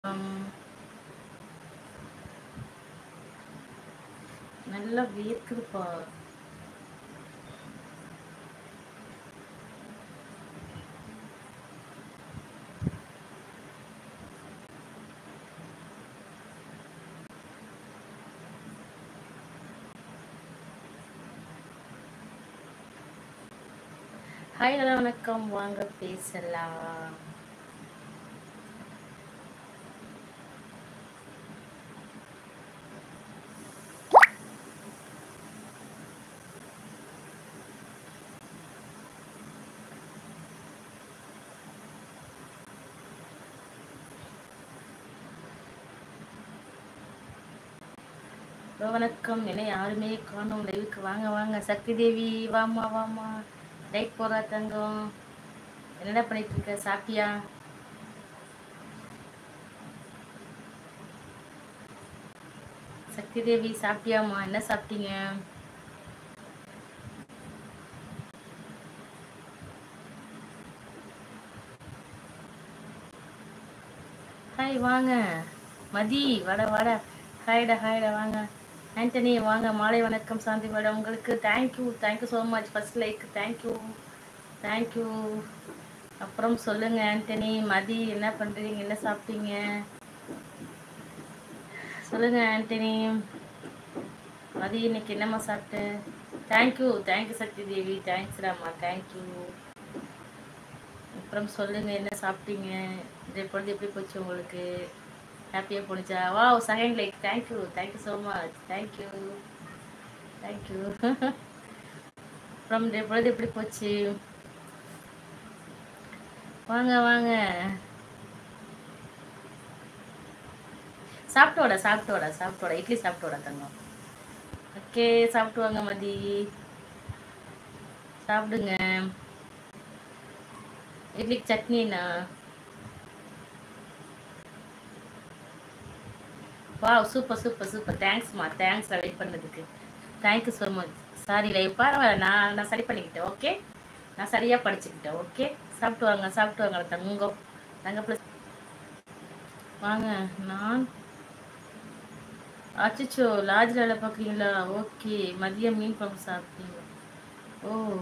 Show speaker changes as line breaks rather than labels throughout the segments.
நல்லா வியக்குதுப்பா hi hello வணக்கம் வாங்க பேசலாம் ஹலோ வணக்கம் என்ன யாருமே காணும் லைவுக்கு வாங்க வாங்க சக்தி தேவி வாமா வாமா லைட் போறா தங்கம் என்னடா பண்ணிட்டு இருக்க சாப்பிட்டியா சக்தி தேவி சாப்பிட்டியாம்மா என்ன சாப்பிட்டீங்க ஹாய் வாங்க மதி வட வட ஹாய்டா ஹாய்டா வாங்க ஆண்டனி வாங்க மாலை வணக்கம் சாந்தி மேடம் உங்களுக்கு thank you thank you so much first like thank you thank you அப்புறம் சொல்லுங்க ஆண்டனி மதி என்ன பண்றீங்க என்ன சாப்பிட்டீங்க சொல்லுங்க ஆண்டனி மதி இன்னைக்கு என்னம்மா சாப்பிட்டு thank you thank you Shakti Devi thanks Rama thank you அப்புறம் சொல்லுங்க என்ன சாப்பிட்டீங்க இந்த பொழுது எப்படி போச்சு உங்களுக்கு ஹாப்பியாக போணுச்சா வா second like thank you thank you so much thank you thank you அப்புறம் இந்த பொழுது எப்படி போச்சு வாங்க வாங்க சாப்பிட்டோட சாப்பிட்டோட சாப்பிட்டோட இட்லி சாப்பிட்டோட தங்கம் ஓகே சாப்பிட்டு வாங்க மதி சாப்பிடுங்க இட்லிக்கு சட்னிண்ணா வாவ் சூப்பர் சூப்பர் சூப்பர் தேங்க்ஸ்மா தேங்க்ஸ் வெயிட் பண்ணதுக்கு thank you so much sorry live பரவாயில்ல நான் நான் சரி பண்ணிக்கிட்டேன் ஓகே நான் சரியாக படிச்சுக்கிட்டேன் ஓகே சாப்பிட்டு வாங்க சாப்பிட்டு வாங்க தங்கம் தங்க ப்ளஸ் வாங்க நான் அச்சோ லாட்ஜில் வேலை பார்க்குறீங்களா ஓகே மதியம் மீன் குழம்பு சாப்பிட்டீங்க ஓ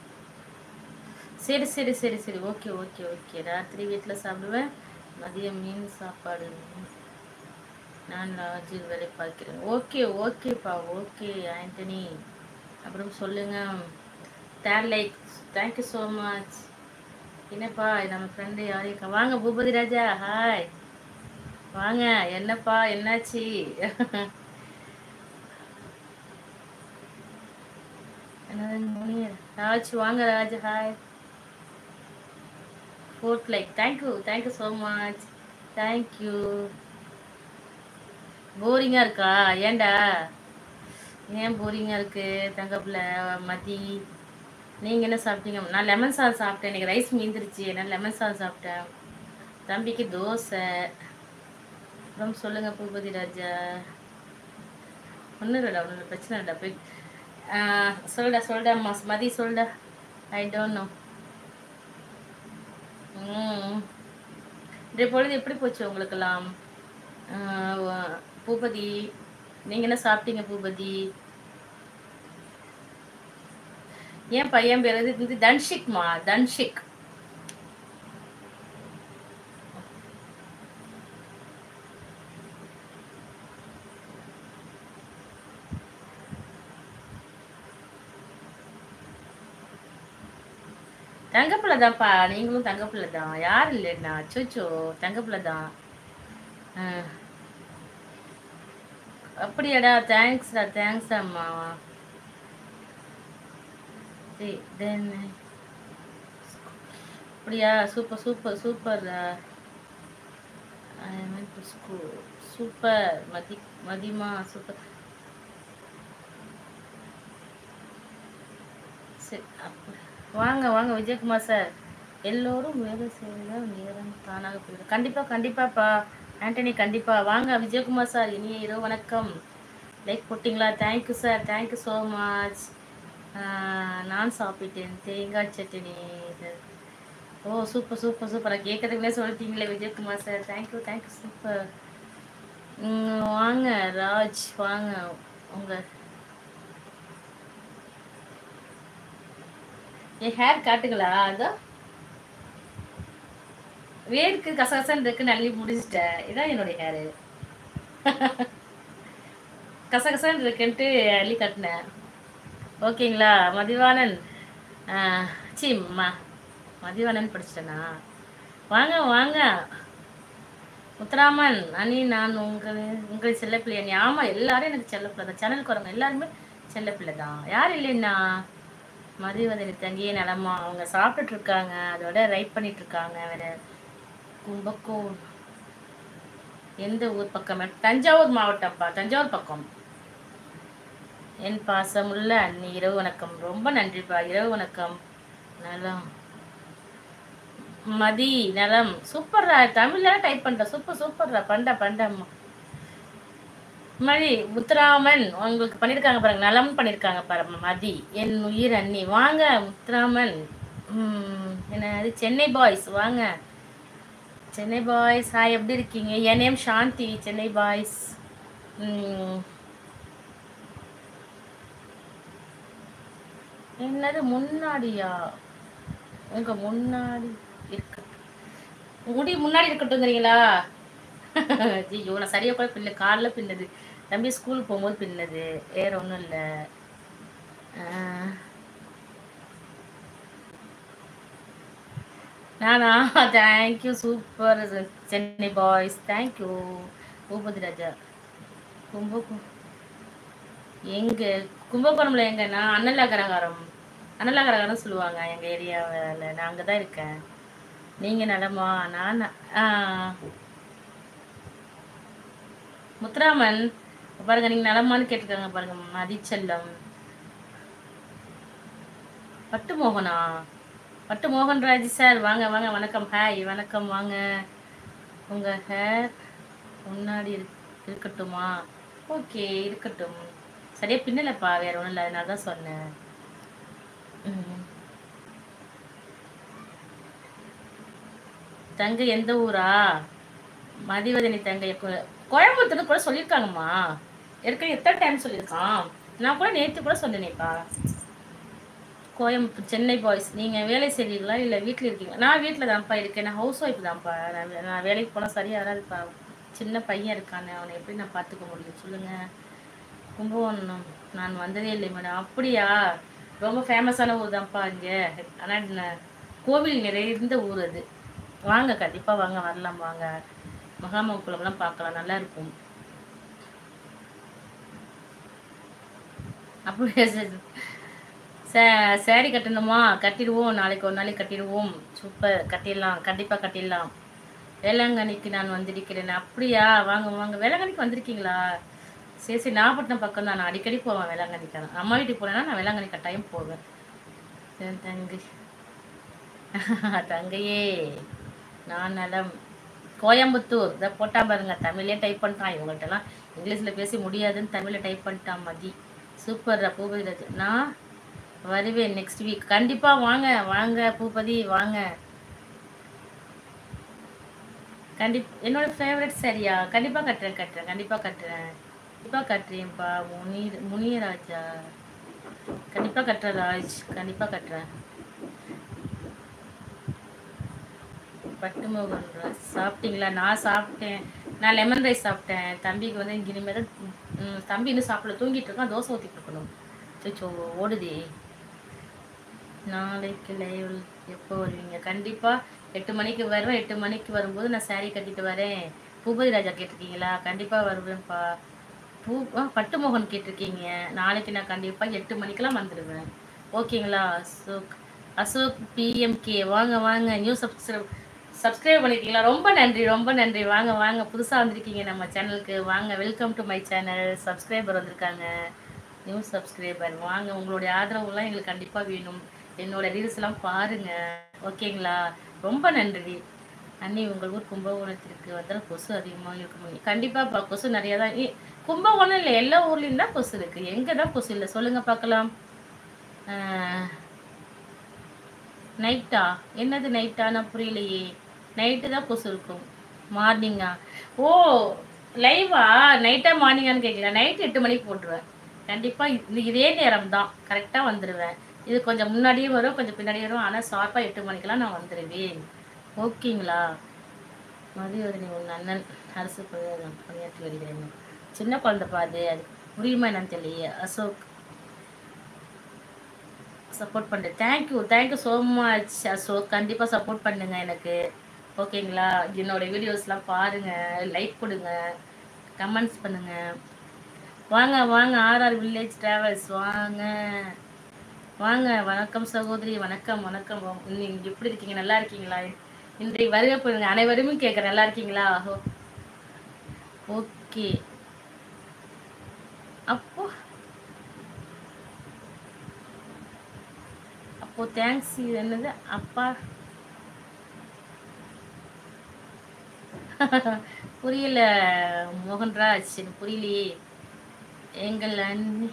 சரி சரி சரி சரி ஓகே ஓகே ஓகே ராத்திரி வீட்டில் சாப்பிடுவேன் மதியம் மீன் சாப்பாடு நான் லாட்ஜில் வேலை பார்க்கிறேன் ஓகே ஓகேப்பா ஓகே ஆண்டனி அப்புறம் சொல்லுங்க third like thank you so much என்னப்பா நம்ம ஃப்ரெண்டு யாரையும் வாங்க பூபதி ராஜா ஹாய் வாங்க என்னப்பா என்னாச்சு ராஜ் வாங்க Raj hi fourth like thank you thank you so much thank you போரிங்காக இருக்கா ஏன்டா ஏன் போரிங்காக இருக்கு தங்கப்பில் மதி நீங்கள் என்ன சாப்பிட்டீங்க நான் லெமன் சாதம் சாப்பிட்டேன் எனக்கு ரைஸ் மீந்துருச்சு நான் லெமன் சாதம் சாப்பிட்டேன் தம்பிக்கு தோசை அப்புறம் சொல்லுங்க பூபதி ராஜா ஒன்றும் இல்லைடா ஒன்றும் இல்லை பிரச்சனை இல்லைடா போய் சொல்டா சொல்டா மாஸ் மதி சொல்டா ஐ டோன்ட் நோ ம் இன்றைய பொழுது எப்படி போச்சு உங்களுக்கெல்லாம் பூபதி நீங்க என்ன சாப்பிட்டீங்க பூபதி ஏன் பையன் பேர் வந்து தன்ஷிக்மா தன்ஷிக் தங்கப்பிள்ளை தான்ப்பா நீங்களும் தங்கப்பிள்ளை தான் யார் இல்லைண்ணா அச்சோச்சோ தங்கப்பிள்ளை தான் அப்படியாடா தேங்க்ஸ்டா தேங்க்ஸ் அம்மா தென் அப்படியா super super super super Mathi மதிமா சூப்பர் சரி அப்படி வாங்க வாங்க விஜயகுமார் சார் எல்லோரும் வேலை செய்ய நேரம் தானாக போயிடும் கண்டிப்பாக கண்டிப்பாப்பா ஆண்டனி கண்டிப்பாக வாங்க விஜயகுமார் சார் இனிய இரவு வணக்கம் லைக் போட்டிங்களா thank you sir thank you so much நான் சாப்பிட்டேன் தேங்காய் சட்னி ஓ சூப்பர் சூப்பர் சூப்பர் நான் கேட்கறதுக்குள்ளே சொல்லிட்டீங்களே Vijayakumar sir thank you thank you super வாங்க ராஜ் வாங்க உங்க என் ஹேர் காட்டுங்களா அதான் வேர்க்கு கசகசன்னு இருக்கு நல்லி முடிச்சிட்டேன் இதான் என்னுடைய ஹேரு கசகசன்னு இருக்குன்ட்டு அள்ளி கட்டினேன் ஓகேங்களா மதிவாணன் ஆஹ், சி ம மதிவாணன் படிச்சிட்டேனா வாங்க வாங்க முத்துராமன் அனி நான் உங்கள் உங்கள் செல்லப்பிள்ளை அண்ணி ஆமாம் எல்லாரும் எனக்கு செல்லப்பிள்ளை தான் சேனலுக்கு வரவங்க எல்லாருமே செல்லப்பிள்ளை தான் யார் இல்லைன்னா மதிவதனி தங்கியே நலமா அவங்க சாப்பிட்டுட்டு இருக்காங்க அதோட ரைட் பண்ணிட்டு இருக்காங்க வேற கும்பகோணம் எந்த ஊர் பக்கம் தஞ்சாவூர் மாவட்டம்ப்பா தஞ்சாவூர் பக்கம் என் பாசமுள்ள அண்ணி இரவு வணக்கம் ரொம்ப நன்றிப்பா இரவு வணக்கம் நலம் மதி நலம் சூப்பர்ரா தமிழ்ல டைப் பண்ற சூப்பர் சூப்பர்ரா பண்ட பண்ட மதி முத்துராமன் உங்களுக்கு பண்ணிருக்காங்க பாருங்க நலம் பண்ணிருக்காங்க பாருங்க மதி என் உயிர் அண்ணி வாங்க முத்துராமன் ம், என்னது சென்னை பாய்ஸ் வாங்க சென்னை பாய்ஸ் ஹாய் எப்படி இருக்கீங்க என் நேம் சாந்தி சென்னை பாய்ஸ் ம், என்னது முன்னாடியா உங்க முன்னாடி இருக்கட்டும் முடி முன்னாடி இருக்கட்டும்ங்கிறீங்களா ஐயோ நான் சரியா கூட பின்ன காலில் பின்னது தம்பி ஸ்கூல் போகும்போது பின்னது வேற ஒன்றும் இல்லை நானா thank you super Chennai boys thank you Bhupathi Raja Kumbakonam எங்க கும்பகோணம்ல எங்கன்னா அன்னலாகரகாரம் அன்னலாகரகாரம் சொல்லுவாங்க எங்க ஏரியாவில் நான் அங்கே தான் இருக்கேன் நீங்க நலமா நான் ந- ஆ. முத்துராமன் பாருங்க நீங்க நலமான்னு கேட்டிருக்காங்க பாருங்க மதிச்செல்லம் பட்டு மோகனா பட்டு மோகன்ராஜ் சார் வாங்க வாங்க வணக்கம் ஹாய் வணக்கம் வாங்க உங்க ஹேர் முன்னாடி இரு- இருக்கட்டுமா ஓகே இருக்கட்டும் சரியா பின்னலப்பா வேற ஒன்றும் இல்லை அதனால தான் சொன்னேன் ம். தங்க எந்த ஊரா மதிவதனி தங்கை கொ- கோயம்புத்தூர்னு கூட சொல்லியிருக்காங்கம்மா ஏற்கனவே எத்தனை டைம் சொல்லியிருக்கான் நான் கூட நேற்று கூட சொன்னேனேப்பா கோயம்புத்தூர் சென்னை பாய்ஸ் நீங்கள் வேலை செய்றீங்களா இல்லை வீட்டில் இருக்கீங்களா நான் வீட்டில் தான்ப்பா இருக்கேன் நான் ஹவுஸ் ஒய்ஃப் தான்ப்பா நான் வே- நான் வேலைக்கு போனால் சரியா வராதுப்பா சின்ன பையன் இருக்கானே அவனை எப்படி நான் பார்த்துக்க முடியும் சொல்லுங்கள் கும்பகோணம் நான் வந்ததே இல்லை மேடம் அப்படியா ரொம்ப ஃபேமஸான ஊர் தான்ப்பா இங்கே ஆனால் கோவில் நிறைந்த ஊர் அது வாங்க கண்டிப்பாக வாங்க வரலாம் வாங்க மகாமகுளம்லாம் பார்க்கலாம் நல்லா இருக்கும் அப்படியே சே சேரீ கட்டணுமா கட்டிடுவோம் நாளைக்கு ஒரு நாளைக்கு கட்டிடுவோம் சூப்பர் கட்டிடலாம் கண்டிப்பாக கட்டிடலாம் வேளாங்கண்ணிக்கு நான் வந்திருக்கிறேன் அப்படியா வாங்க வாங்க வேளாங்கண்ணிக்கு வந்திருக்கீங்களா சரி சரி நாகப்பட்டினம் பக்கம் தான் நான் அடிக்கடி போவேன் வேளாங்கண்ணிக்கு அம்மா வீட்டுக்கு போனேன்னா நான் வேளாங்கண்ணி கட்டாயம் போவேன் என் தங்கை தங்கையே நான் நலம் கோயம்புத்தூர் இதை போட்டா பாருங்க தமிழ்லேயே டைப் பண்ணிட்டான் இவங்கள்ட்டலாம் இங்கிலீஷில் பேசி முடியாதுன்னு தமிழில் டைப் பண்ணிட்டான் மதி சூப்பர் பூபதி ராஜ் நான் வருவேன் நெக்ஸ்ட் வீக் கண்டிப்பாக வாங்க வாங்க பூபதி வாங்க கண்டிப் என்னோட ஃபேவரட் சரியா கண்டிப்பாக கட்டுறேன் கட்டுறேன் கண்டிப்பாக கட்டுறேன் கண்டிப்பாக கட்டுறேன்ப்பா முனி முனியராஜா கண்டிப்பாக கட்டுறேன் ராஜ் கண்டிப்பாக கட்டுறேன் பட்டுமோகன் ராஜ் சாப்பிட்டீங்களா நான் சாப்பிட்டேன் நான் லெமன் ரைஸ் சாப்பிட்டேன் தம்பிக்கு வந்து இங்கே இனிமேல் தான் ம், தம்பி இன்னும் சாப்பிடல தூங்கிட்டு இருக்கான் தோசை ஊற்றி கொடுக்கணும் சோ ஓடுதே நாளைக்கு லைவ் எப்போ வருவீங்க கண்டிப்பாக எட்டு மணிக்கு வருவேன் எட்டு மணிக்கு வரும்போது நான் saree கட்டிட்டு வரேன் பூபதி ராஜா கேட்டிருக்கீங்களா கண்டிப்பாக வருவேன்ப்பா பூ ஆ, பட்டுமோகன் கேட்டிருக்கீங்க நாளைக்கு நான் கண்டிப்பாக எட்டு மணிக்கெல்லாம் வந்துடுவேன் ஓகேங்களா அசோக் அசோக் பிஎம்கே வாங்க வாங்க நியூ சப்ஸ்கிரைப் சப்ஸ்கிரைப் பண்ணிருக்கீங்களா ரொம்ப நன்றி ரொம்ப நன்றி வாங்க வாங்க புதுசாக வந்திருக்கீங்க நம்ம சேனலுக்கு வாங்க welcome to my channel subscriber வந்திருக்காங்க நியூ சப்ஸ்கிரைபர் வாங்க உங்களுடைய ஆதரவுலாம் எங்களுக்கு கண்டிப்பாக வேணும் என்னோட ரீல்ஸ் எல்லாம் பாருங்க ஓகேங்களா ரொம்ப நன்றி அண்ணி உங்கள் ஊர் கும்பகோணத்திற்கு வந்தால் கொசு அதிகமாக இருக்கும் கண்டிப்பாக கொசு நிறைய தான் இ- கும்பகோணம் இல்லை எல்லா ஊர்லேயும் தான் கொசு இருக்கு எங்கே தான் கொசு இல்லை சொல்லுங்க பார்க்கலாம் ஆஹ், நைட்டா என்னது நைட்டா நான் புரியலையே நைட்டு தான் கொசு இருக்கும் மார்னிங்கா ஓ லைவா நைட்டா மார்னிங்கான்னு கேட்கல நைட் எட்டு மணிக்கு போட்டுருவேன் கண்டிப்பாக இது இதே நேரம் தான் கரெக்டாக வந்துடுவேன் இது கொஞ்சம் முன்னாடியே வரும் கொஞ்சம் பின்னாடி வரும் ஆனால் ஷார்ப்பாக எட்டு மணிக்கெல்லாம் நான் வந்துடுவேன் ஓகேங்களா மதியோதனி உன் அண்ணன் அரசு பணி- பணியாற்றி வருகிறேன் சின்ன குழந்தைப்பா அது அது புரியுமா என்னன்னு தெரியலையே அசோக் சப்போர்ட் பண்ணுறேன் thank you thank you so much Ashok கண்டிப்பாக சப்போர்ட் பண்ணுங்க எனக்கு ஓகேங்களா என்னோட வீடியோஸ்லாம் பாருங்க லைக் கொடுங்க கமெண்ட்ஸ் பண்ணுங்க வாங்க வாங்க ஆர்ஆர் வில்லேஜ் டிராவல்ஸ் வாங்க வாங்க வணக்கம் சகோதரி வணக்கம் வணக்கம் நீங்க எப்படி இருக்கீங்க நல்லா இருக்கீங்களா இன்றைய வருகை போடுங்க அனைவருமே கேட்குறேன் நல்லா இருக்கீங்களா ஓகே அப்போ அப்போ தேங்க்ஸ் என்னது அப்பா புரியல மோகன்ராஜ் எனக்கு புரியலையே எங்கள் அண்ணி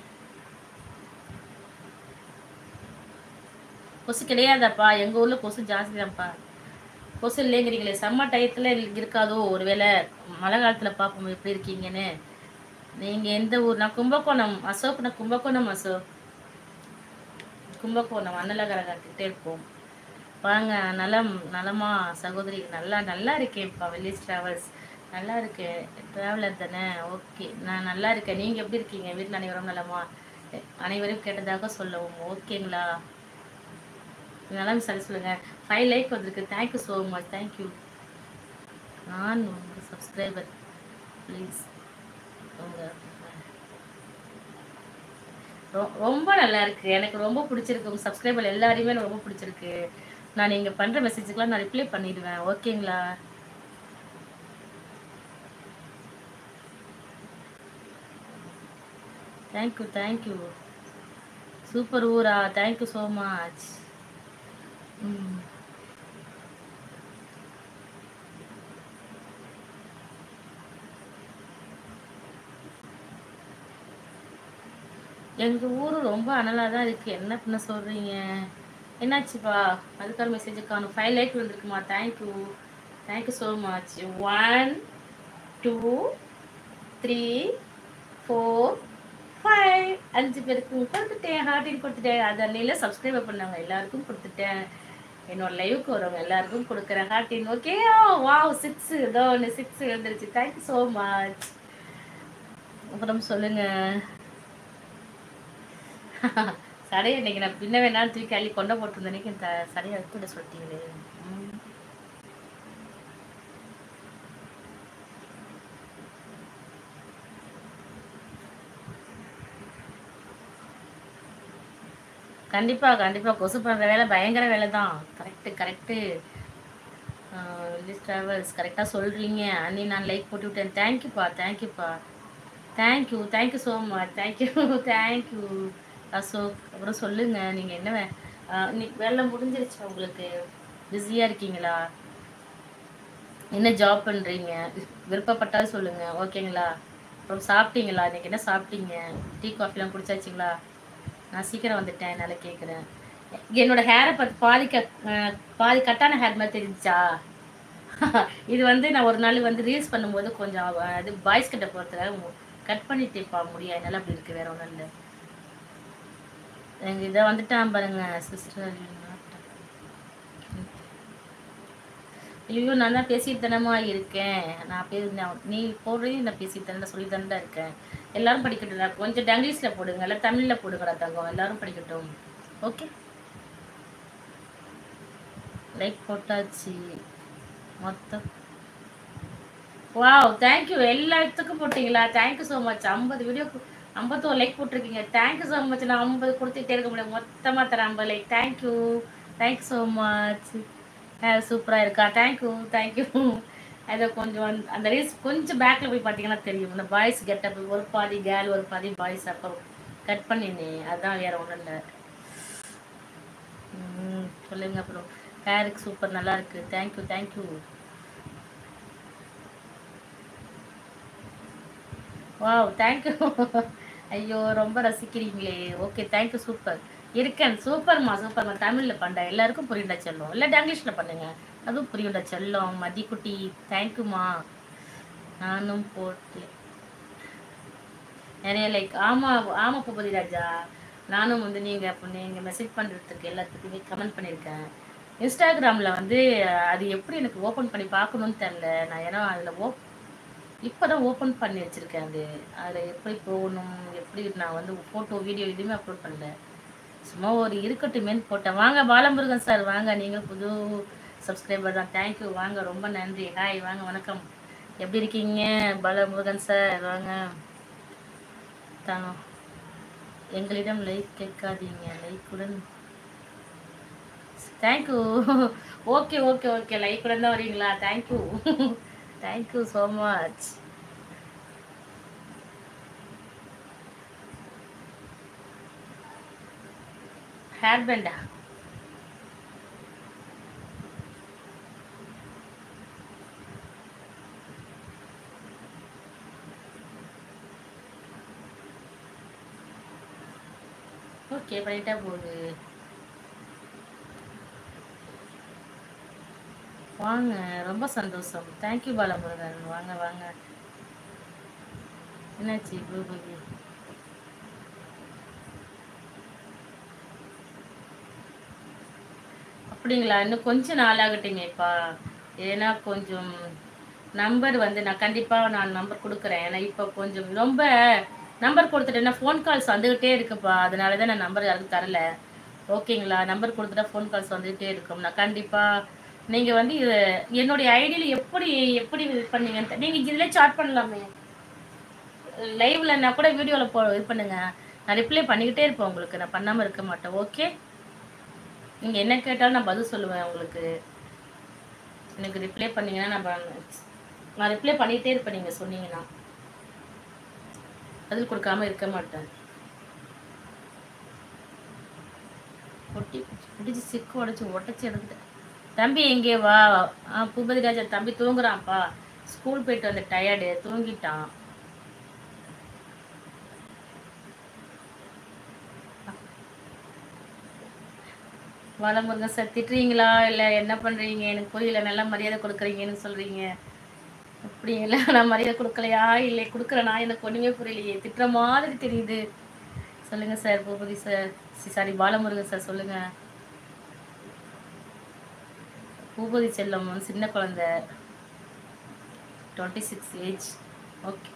கொசு கிடையாதாப்பா எங்கள் ஊரில் கொசு ஜாஸ்தி தான்ப்பா கொசு இல்லைங்கிறீங்களே செம்ம டயத்தில் இருக்காதோ ஒருவேளை மழை காலத்தில் பார்ப்போம் எப்படி இருக்கீங்கன்னு நீங்கள் எந்த ஊர் நான் கும்பகோணம் அசோக் நான் கும்பகோணம் அசோக் கும்பகோணம் அன்னலகரகிட்டே இருப்போம் வாங்க நலம் நலமா சகோதரி நல்லா நல்லா இருக்கேன்ப்பா வில்லேஜ் ட்ராவல்ஸ் நல்லா இருக்கேன் ட்ராவலர் தானே ஓகே நான் நல்லா இருக்கேன் நீங்கள் எப்படி இருக்கீங்க வீட்டில் அனைவரும் நலமா அனைவரும் கேட்டதாக சொல்லவும் ஓகேங்களா நல்லா சரி சொல்லுங்க ஃபைவ் லைக் வந்திருக்கு தேங்க்யூ ஸோ மச் தேங்க்யூ நான் உங்கள் சப்ஸ்கிரைபர் ப்ளீஸ் உங்கள் ரொ- ரொம்ப நல்லா இருக்கு எனக்கு ரொம்ப பிடிச்சிருக்கு உங்க சப்ஸ்கிரைபர் எல்லாரையுமே எனக்கு ரொம்ப பிடிச்சிருக்கு நான் நீங்க பண்ற மெசேஜுக்கெல்லாம் நான் ரிப்ளை பண்ணிடுவேன் ஓகேங்களா தேங்க்யூ தேங்க்யூ சூப்பர் ஊரா தேங்க்யூ ஸோ மச் ம் எங்க ஊரு ரொம்ப அனலா தான் இருக்கு என்ன பண்ண சொல்றீங்க என்னாச்சுப்பா அதுக்கான மெசேஜ் காணும் ஃபைவ் லைக் வந்திருக்குமா thank you thank you so much one two three four five அஞ்சு பேருக்கு கொடுத்துட்டேன் ஹார்டின் கொடுத்துட்டேன் அது அன்னையில சப்ஸ்கிரைப் பண்ணவங்க எல்லாருக்கும் கொடுத்துட்டேன் என்னோட லைவுக்கு வரவங்க எல்லாருக்கும் கொடுக்குறேன் ஹார்டின் ஓகே வாவ் சிக்ஸ் இதோ ஒன்று சிக்ஸ் எழுந்துருச்சு தேங்க்யூ ஸோ மச் அப்புறம் சொல்லுங்க சடையை இன்னைக்கு நான் பின்ன வேணாலும் தூக்கி அள்ளி கொண்ட போட்டிருந்த அன்னைக்கு இந்த சடையை எடுத்து விட சொல்லிட்டீங்களே ம். கண்டிப்பா கண்டிப்பா கொசு பண்ற வேலை பயங்கர வேலை தான் கரெக்டு கரெக்டு ட்ராவல்ஸ் கரெக்டாக சொல்றீங்க அண்ணி நான் லைக் போட்டு விட்டேன் தேங்க்யூப்பா தேங்க்யூப்பா thank you thank you so much thank you thank you Ashok அப்புறம் சொல்லுங்க நீங்க என்ன வே- ஆஹ் இன்னைக்கு வேலை முடிஞ்சிருச்சா உங்களுக்கு பிஸியா இருக்கீங்களா என்ன ஜாப் பண்றீங்க விருப்பப்பட்டாலும் சொல்லுங்க ஓகேங்களா அப்புறம் சாப்பிட்டீங்களா இன்னைக்கு என்ன சாப்பிட்டீங்க டீ காஃபிலாம் குடிச்சாச்சுங்களா நான் சீக்கிரம் வந்துட்டேன் என்னால் கேட்குறேன் என்னோட ஹேரை பார்த்து பாதி கட் அஹ் பாதி கட்டான ஹேர் மாதிரி தெரிஞ்சா இது வந்து நான் ஒரு நாள் வந்து ரீல்ஸ் பண்ணும்போது கொஞ்சம் அவ- இது பாய்ஸ் கிட்ட பொறுத்தவரை கட் பண்ணிட்டேப்பா முடியா என்னால் அப்படி இருக்கு வேற ஒன்றும் இல்லை எங்க இதை வந்துட்டான் பாருங்க சிஸ்டர் ஐயோ நான் தான் பேசித்தனமா இருக்கேன் நான் பே நான் நீ போடுறதையும் நான் பேசித்தன சொல்லி தான் இருக்கேன் எல்லாரும் படிக்கட்டும் கொஞ்சம் டங்கிலீஷ்ல போடுங்க இல்லை தமிழ்ல போடுங்கடா தங்கம் எல்லாரும் படிக்கட்டும் ஓகே லைக் போட்டாச்சு மொத்தம் வாவ் தேங்க்யூ எல்லாத்துக்கும் போட்டீங்களா தேங்க்யூ ஸோ மச் ஐம்பது வீடியோக்கு ஐம்பத்தோரு லைக் போட்டிருக்கீங்க தேங்க்யூ ஸோ மச் நான் ஐம்பது கொடுத்துட்டே இருக்க முடியாது மொத்தமாக தரேன் ஐம்பது like thank you thank you so much சூப்பராக இருக்கா தேங்க்யூ தேங்க்யூ அதை கொஞ்சம் வந்து- அந்த ரீல்ஸ் கொஞ்சம் பேக்கில் போய் பார்த்தீங்கன்னா தெரியும் இந்த பாய்ஸ் கெட்டப் ஒரு பாதி கேர்ள் ஒரு பாதி பாய்ஸ் அப்போ கட் பண்ணினேன் அதான் வேற ஒன்றும் இல்லை ம், சொல்லுங்க அப்புறம் ஹேருக்கு சூப்பர் நல்லா இருக்கு தேங்க்யூ தேங்க்யூ வாவ் தேங்க்யூ ஐயோ ரொம்ப ரசிக்கிறீங்களே ஓகே தேங்க்யூ சூப்பர் இருக்கேன் சூப்பர்மா சூப்பர்மா தமிழ்ல பண்ண எல்லாருக்கும் புரியுண்டா செல்லம் இல்லாட்டி இங்கிலீஷ்ல பண்ணுங்க அதுவும் புரியுண்டா செல்லம் மதிக்குட்டி தேங்க்யூமா நானும் போட்டு நிறைய லைக் ஆமா ஆமா பூபதி ராஜா நானும் வந்து நீங்க அப்ப நீங்க மெசேஜ் பண்றதுக்கு எல்லாத்துக்குமே கமெண்ட் பண்ணியிருக்கேன் இன்ஸ்டாகிராம்ல வந்து அது எப்படி எனக்கு ஓபன் பண்ணி பார்க்கணும்னு தெரியல நான் ஏன்னா அதுல ஓ இப்பதான் ஓபன் பண்ணி வச்சிருக்கேன் அது அதுல எப்படி போகணும் எப்படி நான் வந்து போட்டோ வீடியோ எதுவுமே அப்லோட் பண்ணல சும்மா ஒரு இருக்கட்டுமேன்னு போட்டேன் வாங்க பாலமுருகன் சார் வாங்க நீங்கள் புது சப்ஸ்கிரைபர் தான் தேங்க்யூ வாங்க ரொம்ப நன்றி ஹாய் வாங்க வணக்கம் எப்படி இருக்கீங்க பாலமுருகன் சார் வாங்க தானோ எங்களிடம் லைக் கேட்காதீங்க லைக்குடன் தேங்க்யூ ஓகே ஓகே ஓகே லைக்குடன் தான் வரீங்களா thank you thank you so much hair பேண்டா ஓகே பண்ணிட்டா போகுது வாங்க ரொம்ப சந்தோஷம் தேங்க்யூ பாலமுருகன் வாங்க வாங்க என்னாச்சு பூபதி அப்படிங்களா இன்னும் கொஞ்சம் நாள் ஆகட்டுங்கப்பா ஏன்னா கொஞ்சம் நம்பர் வந்து நான் கண்டிப்பாக நான் நம்பர் கொடுக்குறேன் ஏன்னா இப்போ கொஞ்சம் ரொம்ப நம்பர் கொடுத்துட்டேன்னா ஃபோன் கால்ஸ் வந்துக்கிட்டே இருக்குப்பா அதனால தான் நான் நம்பர் யாருக்கும் தரல ஓகேங்களா நம்பர் கொடுத்துட்டா ஃபோன் கால்ஸ் வந்துகிட்டே இருக்கும் நான் கண்டிப்பாக நீங்கள் வந்து இது என்னுடைய ஐடியில் எப்படி எப்படி இது பண்ணீங்கன்னு நீங்கள் இதில் சாட் பண்ணலாமே லைவ்ல நான் கூட வீடியோவில் போ இது பண்ணுங்க நான் ரிப்ளை பண்ணிக்கிட்டே இருப்பேன் உங்களுக்கு நான் பண்ணாமல் இருக்க மாட்டேன் ஓகே நீங்கள் என்ன கேட்டாலும் நான் பதில் சொல்லுவேன் உங்களுக்கு எனக்கு ரிப்ளை பண்ணீங்கன்னா நான் ப- நான் ரிப்ளை பண்ணிகிட்டே இருப்பேன் நீங்கள் சொன்னீங்கன்னா பதில் கொடுக்காம இருக்க மாட்டேன் ஒட்டி பிடிச்சி சிக்கு உடச்சி உடச்சி எடுத்துட்டேன் தம்பி எங்கே வா ஆ பூபதி ராஜா தம்பி தூங்குறான்ப்பா ஸ்கூல் போயிட்டு வந்த டயர்டு தூங்கிட்டான் வளமுருகன் சார் திட்டுறீங்களா இல்லை என்ன பண்ணுறீங்க எனக்கு புரியல நல்லா மரியாதை கொடுக்குறீங்கன்னு சொல்கிறீங்க அப்படிங்களா நான் மரியாதை கொடுக்கலையா இல்லை கொடுக்குறேனா எனக்கு ஒன்றுமே புரியலையே திட்டுற மாதிரி தெரியுது சொல்லுங்கள் sir Bhupathi sir sorry Balamurugan sir சொல்லுங்கள் பூபதி செல்லம் வந்து சின்ன குழந்தை டுவெண்ட்டி சிக்ஸ் ஏஜ் ஓகே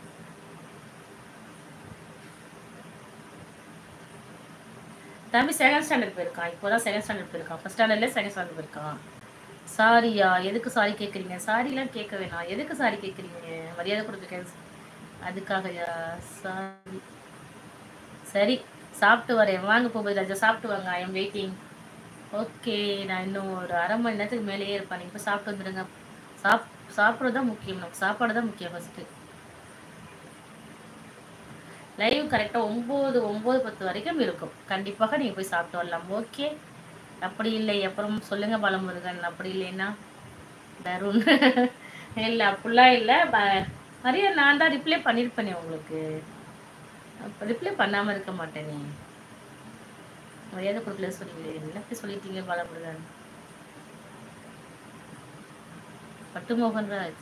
தம்பி செகண்ட் ஸ்டாண்டர்ட் போயிருக்கான் இப்போதான் செகண்ட் ஸ்டாண்டர்ட் போயிருக்கான் ஃபர்ஸ்ட் ஸ்டாண்டர்ட்ல செகண்ட் ஸ்டாண்டர்ட் போயிருக்கான் சாரியா எதுக்கு சாரி கேட்குறீங்க சாரிலாம் கேட்க வேணாம் எதுக்கு சாரி கேட்குறீங்க மரியாதை கொடுத்துருக்கேன் அதுக்காகயா சாரி சரி சாப்பிட்டு வரேன் வாங்க போகுது ராஜா சாப்பிட்டு வாங்க ஐ எம் வெயிட்டிங் ஓகே நான் இன்னும் ஒரு அரை மணி நேரத்துக்கு மேலேயே இருப்பேன் நீங்கள் இப்போ சாப்பிட்டு வந்துடுங்க சாப் சாப்பிட்றது தான் முக்கியம் நமக்கு சாப்பாடு தான் முக்கியம் ஃபஸ்ட்டு லைவ் கரெக்டாக ஒம்பது ஒம்பது பத்து வரைக்கும் இருக்கும் கண்டிப்பாக நீங்கள் போய் சாப்பிட்டு வரலாம் ஓகே அப்படி இல்லை அப்புறம் சொல்லுங்க பாலமுருகன் அப்படி இல்லைன்னா தருண் இல்லை அப்படிலாம் இல்லை ப- நிறைய நான் தான் ரிப்ளை பண்ணியிருப்பேனே உங்களுக்கு அப்போ ரிப்ளை பண்ணாமல் இருக்க மாட்டேனே மரியாதை கொடுக்கல சொன்னீங்களே என்ன இப்படி சொல்லிட்டீங்க பாலமுருகன் பட்டுமோகன் ராஜ்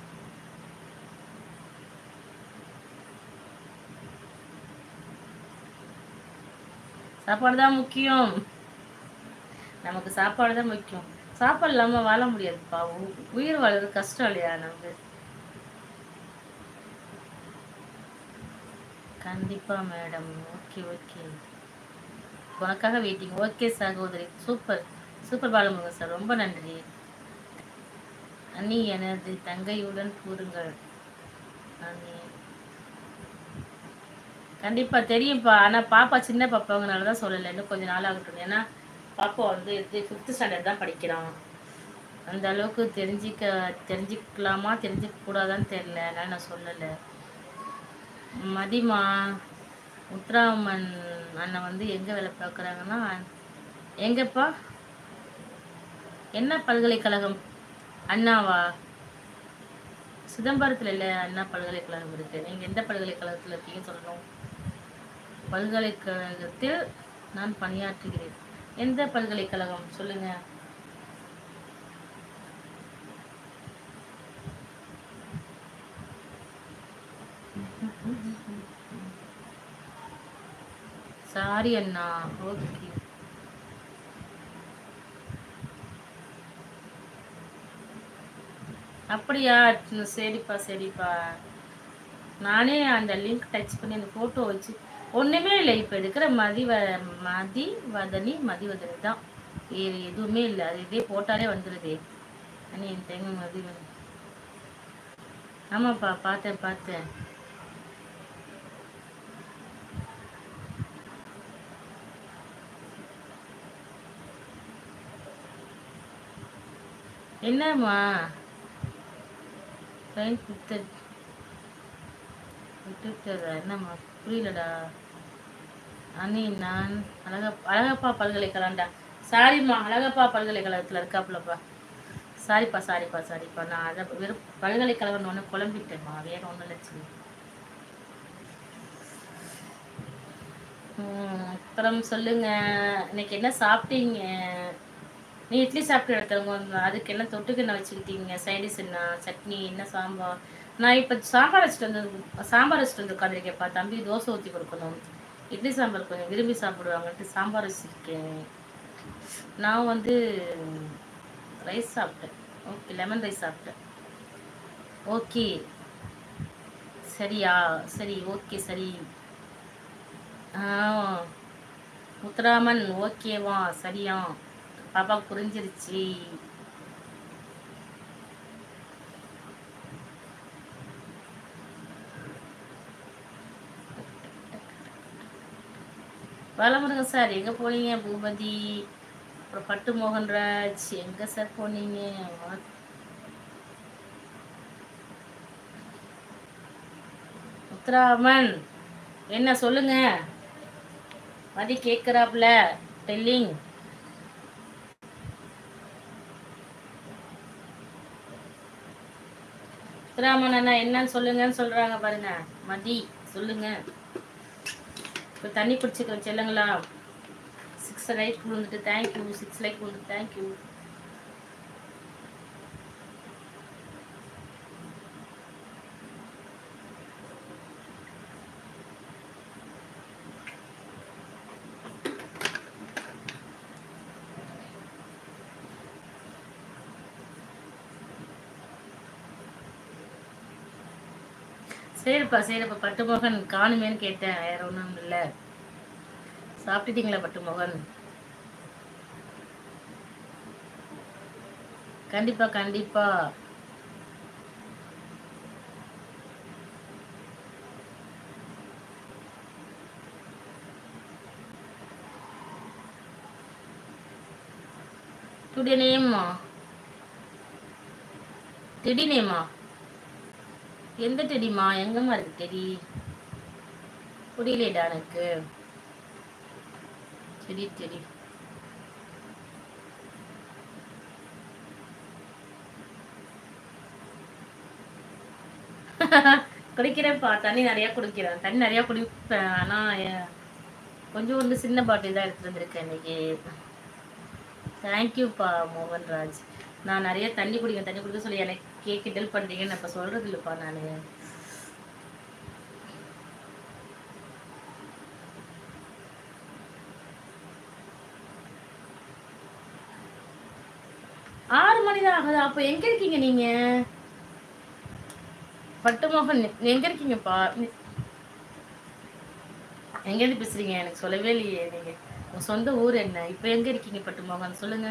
சாப்பாடு தான் முக்கியம் நமக்கு சாப்பாடு தான் முக்கியம் சாப்பாடு இல்லாமல் வாழ முடியாதுப்பா உ- உயிர் வாழறது கஷ்டம் இல்லையா நமக்கு கண்டிப்பா மேடம் ஓகே ஓகே உனக்காக வெயிட்டிங் ஓகே சகோதரி சூப்பர் சூப்பர் பாலமுருகன் சார் ரொம்ப நன்றி அண்ணி எனது தங்கையுடன் கூறுங்கள் அண்ணி கண்டிப்பா தெரியும்ப்பா ஆனா பாப்பா சின்ன பாப்பாங்கனால தான் சொல்லலை இன்னும் கொஞ்ச நாள் ஆகட்டும் ஏன்னா பாப்பா வந்து ஃபிஃப்த் ஸ்டாண்டர்ட் தான் படிக்கிறான் அந்த அளவுக்கு தெரிஞ்சிக்க தெரிஞ்சுக்கலாமா தெரிஞ்சுக்க கூடாதான்னு தெரியல அதனால நான் சொல்லலை மதிமா முத்துராமன் அண்ணன் வந்து எங்க வேலை பார்க்குறாங்கன்னா எங்கப்பா என்ன பல்கலைக்கழகம் அண்ணாவா சிதம்பரத்தில் இல்லை அண்ணா பல்கலைக்கழகம் இருக்கு நீங்க எந்த பல்கலைக்கழகத்தில் இருக்கீங்கன்னு சொல்லணும் பல்கலைக்கழகத்தில் நான் பணியாற்றுகிறேன் எந்த பல்கலைக்கழகம் சொல்லுங்க சாரி அண்ணா ஓகே அப்படியா ம், சரிப்பா சரிப்பா நானே அந்த லிங்க் டச் பண்ணி அந்த ஃபோட்டோ வச்சு ஒன்றுமே இல்லை இப்போ இருக்கிற மதிவ மதி வதனி மதிவதனி தான் வேறு எதுவுமே இல்லை அது இதே போட்டாலே வந்துடுதே அண்ணி என் தேங்க மதிவதனி ஆமாப்பா பார்த்தேன் பார்த்தேன் என்னம்மா ட்ரெயின் விட்டு விட்டுட்டதா என்னம்மா புரியலடா அண்ணி நான் அழகா அழகப்பா பல்கலைக்கழகம்டா சாரிம்மா அழகப்பா பல்கலைக்கழகத்தில் இருக்காப்புலப்பா சாரிப்பா சாரிப்பா சாரிப்பா நான் அதை வெறும் பல்கலைக்கழகம்னு ஒன்று குழம்பிட்டேம்மா வேற ஒன்றும் லட்சுமி ம், அப்புறம் சொல்லுங்க இன்னைக்கு என்ன சாப்பிட்டீங்க நீ இட்லி சாப்பிட்டு எடுத்தவங்க அதுக்கு என்ன தொட்டுக்கு என்ன வச்சுக்கிட்டீங்க சைடிஸ் என்ன சட்னி என்ன சாம்பார் நான் இப்போ சாம்பார் வச்சுட்டு வந்து சாம்பார் வச்சுட்டு வந்து உட்காந்துருக்கேன்ப்பா தம்பி தோசை ஊற்றி கொடுக்கணும் இட்லி சாம்பார் கொஞ்சம் விரும்பி சாப்பிடுவாங்கன்ட்டு சாம்பார் வச்சுருக்கேன் நான் வந்து ரைஸ் சாப்பிட்டேன் ஓகே லெமன் ரைஸ் சாப்பிட்டேன் ஓகே சரியா சரி ஓகே சரி ஆ முத்துராமன் ஓகேவா சரியா பாப்பா புரிஞ்சிருச்சு பாலமுருகன் சார் எங்க போனீங்க பூபதி அப்புறம் பட்டு மோகன்ராஜ் எங்க சார் போனீங்க முத்துராமன் என்ன சொல்லுங்க மதி கேக்குறாப்ல டெல்லிங் முத்துராமன் அண்ணா என்னன்னு சொல்லுங்கன்னு சொல்றாங்க பாருங்க மதி சொல்லுங்க இப்போ தண்ணி பிடிச்சிக்க செல்லுங்களா சிக்ஸ் லைக் விழுந்துட்டு தேங்க்யூ சிக்ஸ் லைக் விழுந்துட்டு தேங்க்யூ சரிப்பா சரிப்பா பட்டுமோகன் காணுமேன்னு கேட்டேன் வேற ஒன்றும் இல்லை சாப்பிட்டுட்டீங்களா பட்டுமோகன் கண்டிப்பா கண்டிப்பா டுடே நேம்மா டெடி நேமா எந்த டெடிமா எங்கம்மா இருக்கு டெடி புரியலேடா எனக்கு சரி சரி குடிக்கிறேன்ப்பா தண்ணி நிறைய குடிக்கிறேன் தண்ணி நிறைய குடிப்பேன் ஆனா எ- கொஞ்சம் ஒரு சின்ன பாட்டில் தான் எடுத்துட்டு வந்திருக்கேன் இன்னைக்கு தேங்க்யூப்பா மோகன்ராஜ் நான் நிறைய தண்ணி குடிக்க தண்ணி குடிக்க சொல்லி எனக்கு கேக்கு ஹெல்ப் பண்றீங்கன்னு இப்ப சொல்றது இல்லப்பா நான் ஆறு மணி தான் ஆகுது அப்ப எங்க இருக்கீங்க நீங்க பட்டுமோகன் நீ எங்க இருக்கீங்கப்பா நீ- எங்க இருந்து பேசுறீங்க எனக்கு சொல்லவே இல்லையே நீங்க உங்க சொந்த ஊர் என்ன இப்ப எங்க இருக்கீங்க பட்டுமோகன் சொல்லுங்க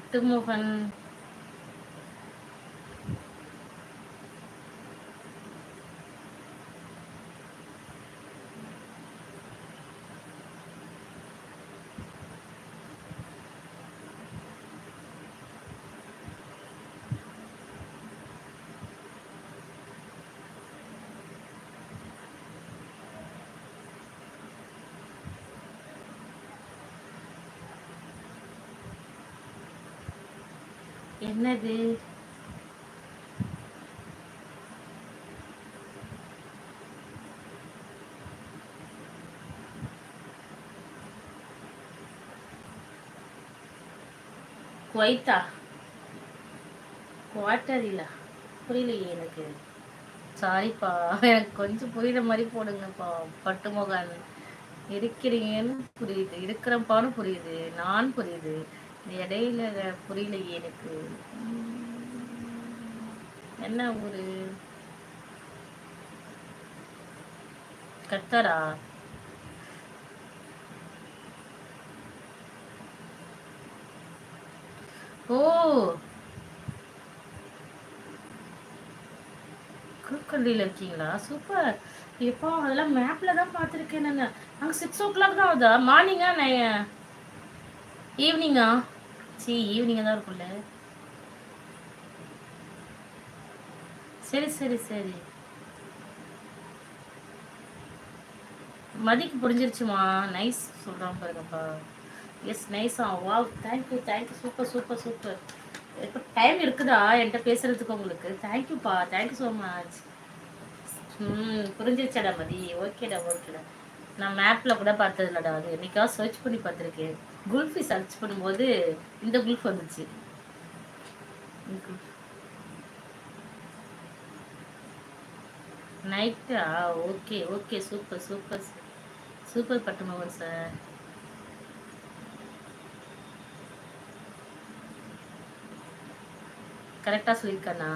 பட்டுமோகன் என்னது குவைத்தா குவாட்டரிலா புரியலையே எனக்கு சாரிப்பா எனக்கு கொஞ்சம் புரியுற மாதிரி போடுங்கப்பா பட்டுமோகன் இருக்கிறீங்கன்னு புரியுது இருக்கிறப்பான்னு புரியுது நான் புரியுது இந்த இடையில புரியலையே எனக்கு உம், என்ன ஊரு கத்தரா ஓ குருக்கல்லியில் இருக்கீங்களா சூப்பர் எப்போ அதெல்லாம் மேப்ல தான் பார்த்துருக்கேன் நான் அங்கே சிக்ஸ் ஓ கிளாக் தான் ஆகுதா மார்னிங்கா நான் ஈவினிங்கா சி ஈவினிங்காக தான் இருக்கும்ல சரி சரி சரி மதிக்கு புரிஞ்சிருச்சுமா நைஸ் சொல்கிறான் பாருங்கப்பா எஸ் நைஸா வா thank you thank you super super super இப்போ டைம் இருக்குதா என்கிட்ட பேசுறதுக்கு உங்களுக்கு தேங்க்யூப்பா தேங்க்யூ ஸோ மச் ம் புரிஞ்சிருச்சாடா மதி ஓகேடா ஓகேடா நான் மேப்பில் கூட பார்த்ததில்லடா அது என்னைக்காவது சர்ச் பண்ணி பார்த்துருக்கேன் குல்ஃபி சர்ச் பண்ணும்போது இந்த குல்ஃப் வந்துச்சு நைட்டா okay okay super super super பட்டுமவன் சார் கரெக்டாக சொல்லியிருக்கேண்ணா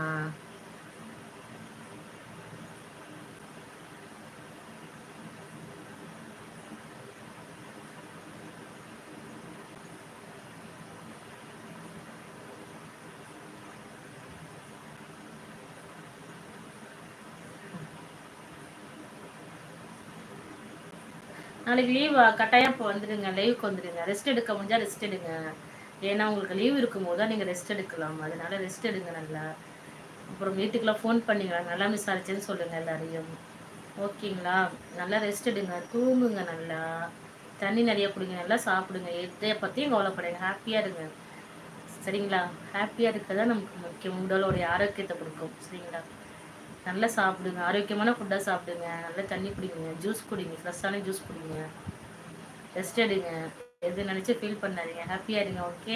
நாளைக்கு லீவ் கட்டாயம் இப்போ வந்துடுங்க லீவுக்கு வந்துடுங்க ரெஸ்ட் எடுக்க முடிஞ்சா ரெஸ்ட் எடுங்க ஏன்னா உங்களுக்கு லீவ் இருக்கும் போது தான் நீங்கள் ரெஸ்ட் எடுக்கலாம் அதனால ரெஸ்ட் எடுங்க நல்லா அப்புறம் வீட்டுக்கெல்லாம் ஃபோன் பண்ணிங்களா நல்லா விசாரிச்சேன்னு சொல்லுங்க எல்லாரையும் ஓகேங்களா நல்லா ரெஸ்ட் எடுங்க தூங்குங்க நல்லா தண்ணி நிறைய குடிங்க நல்லா சாப்பிடுங்க எதை பற்றியும் கவலைப்படுங்க ஹாப்பியாக இருங்க சரிங்களா ஹாப்பியாக இருக்க தான் நமக்கு முக்கியம் உடலோடைய ஆரோக்கியத்தை கொடுக்கும் சரிங்களா நல்லா சாப்பிடுங்க ஆரோக்கியமான ஃபுட்டாக சாப்பிடுங்க நல்லா தண்ணி குடிங்க ஜூஸ் குடிங்க ஃப்ரெஷ்ஷான ஜூஸ் குடிங்க ரெஸ்ட் எடுங்க எது நினச்சி ஃபீல் பண்ணாதீங்க ஹாப்பியாக இருங்க ஓகே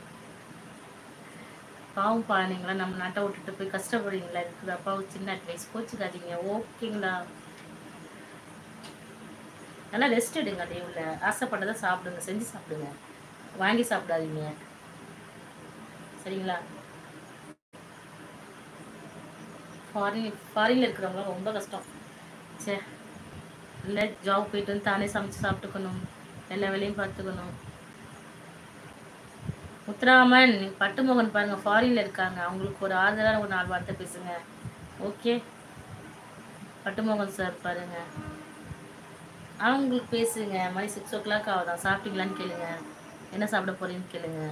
பாவம் பா நீங்களா நம்ம நாட்டை விட்டுட்டு போய் கஷ்டப்படுறீங்களா இருக்குது அப்பா ஒரு சின்ன அட்வைஸ் கோச்சுக்காதீங்க ஓகேங்களா நல்லா ரெஸ்ட் எடுங்க லீவில் ஆசைப்பட்டதை சாப்பிடுங்க செஞ்சு சாப்பிடுங்க வாங்கி சாப்பிடாதீங்க சரிங்களா ஃபாரின் ஃபாரினில் இருக்கிறவங்களாம் ரொம்ப கஷ்டம் சே இல்லை ஜாப் போயிட்டு வந்து தானே சமைச்சு சாப்பிட்டுக்கணும் எல்லா வேலையும் பார்த்துக்கணும் முத்துராமன் பட்டுமோகன் பாருங்க ஃபாரின்ல இருக்காங்க அவங்களுக்கு ஒரு ஆதரவான ஒரு நாலு வார்த்தை பேசுங்க ஓகே பட்டுமோகன் சார் பாருங்க அவங்களுக்கு பேசுங்க மணி சிக்ஸ் ஓ கிளாக் ஆகுதான் சாப்பிட்டீங்களான்னு கேளுங்க என்ன சாப்பிட போறீங்கன்னு கேளுங்க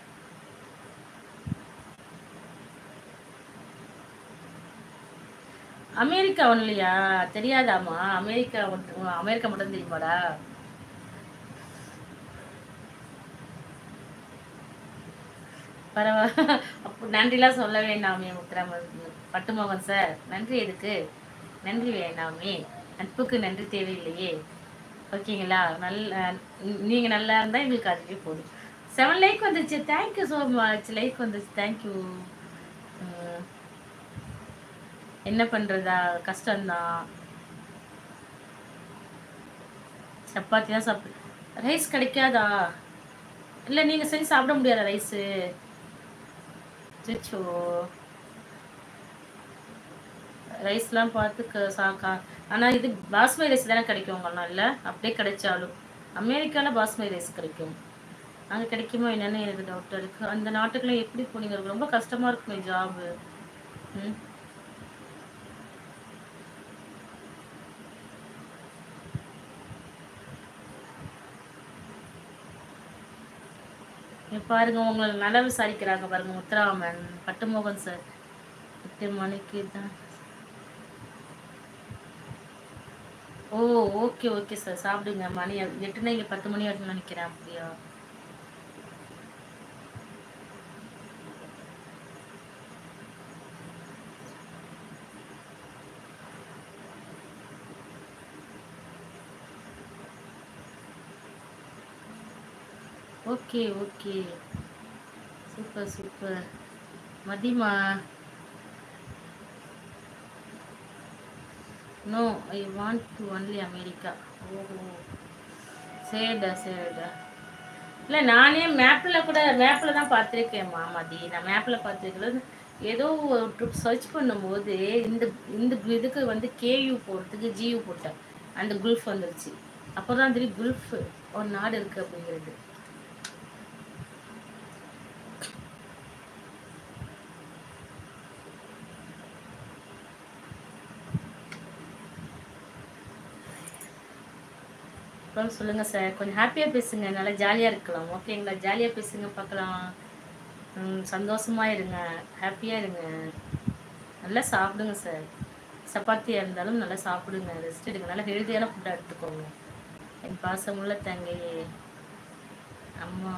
அமெரிக்கா ஒன்லையா தெரியாதாமா அமெரிக்கா மட்டும் அமெரிக்கா மட்டும் தெரியுமாடா பரவாயில்ல அப்போ நன்றிலாம் சொல்ல வேண்டாமே முத்துராமன் பட்டுமோகன் சார் நன்றி எதுக்கு நன்றி வேண்டாமே நட்புக்கு நன்றி தேவையில்லையே ஓகேங்களா நல்ல நீங்க நல்லா இருந்தா எங்களுக்கு அதுவே போதும் செவன் லைக் வந்துச்சு தேங்க்யூ ஸோ மச் லைக் வந்துச்சு தேங்க்யூ என்ன பண்றதா கஷ்டம்தான் சப்பாத்தி தான் சாப்பிடு ரைஸ் கிடைக்காதா இல்லை நீங்கள் செஞ்சு சாப்பிட முடியாதா ரைஸு சிச்சோ ரைஸ்லாம் பார்த்து க- சாக்கா ஆனால் இது பாஸ்மதி ரைஸ் தானே கிடைக்கும் உங்களாம் இல்லை அப்படியே கிடைச்சாலும் அமெரிக்காவில் பாஸ்மதி ரைஸ் கிடைக்கும் அங்கே கிடைக்குமா என்னன்னு எனக்கு டவுட்டாக இருக்குது அந்த நாட்டுக்குலாம் எப்படி போனீங்க ரொம்ப கஷ்டமாக இருக்குமே ஜாபு ம் இங்க பாருங்க உங்களை நல்லா விசாரிக்கிறாங்க பாருங்க முத்துராமன் பட்டுமோகன் சார் எட்டு மணிக்கு தான் ஓ ஓகே ஓகே சார் சாப்பிடுங்க மணி எட்டுனா இங்கே பத்து மணி ஆகுதுன்னு நினைக்கிறேன் அப்படியா ஓகே ஓகே சூப்பர் சூப்பர் மதிமா no I want to only America ஓஹோ சரிடா சரிடா இல்லை நானே மேப்பில் கூட மேப்பில் தான் பார்த்துருக்கேன் மதி நான் மேப்பில் பார்த்துருக்கிறது ஏதோ ஒரு ட்ரிப் சர்ச் பண்ணும்போது இந்த இந்த இதுக்கு வந்து கேயூ போடுறதுக்கு ஜியூ போட்டேன் அந்த குல்ஃப் வந்துருச்சு அப்போ தான் தெரியும் குல்ஃப் ஒரு நாடு இருக்குது அப்படிங்கிறது அப்புறம் சொல்லுங்க சார் கொஞ்சம் ஹாப்பியா பேசுங்க நல்லா ஜாலியா இருக்கலாம் ஓகேங்களா ஜாலியா பேசுங்க பார்க்கலாம் ம், சந்தோஷமா இருங்க ஹாப்பியா இருங்க நல்லா சாப்பிடுங்க சார் சப்பாத்தியா இருந்தாலும் நல்லா சாப்பிடுங்க ரெஸ்ட் எடுங்க நல்லா ஹெல்த்தியான ஃபுட்டாக எடுத்துக்கோங்க என் பாசமுள்ள தங்கையே அம்மா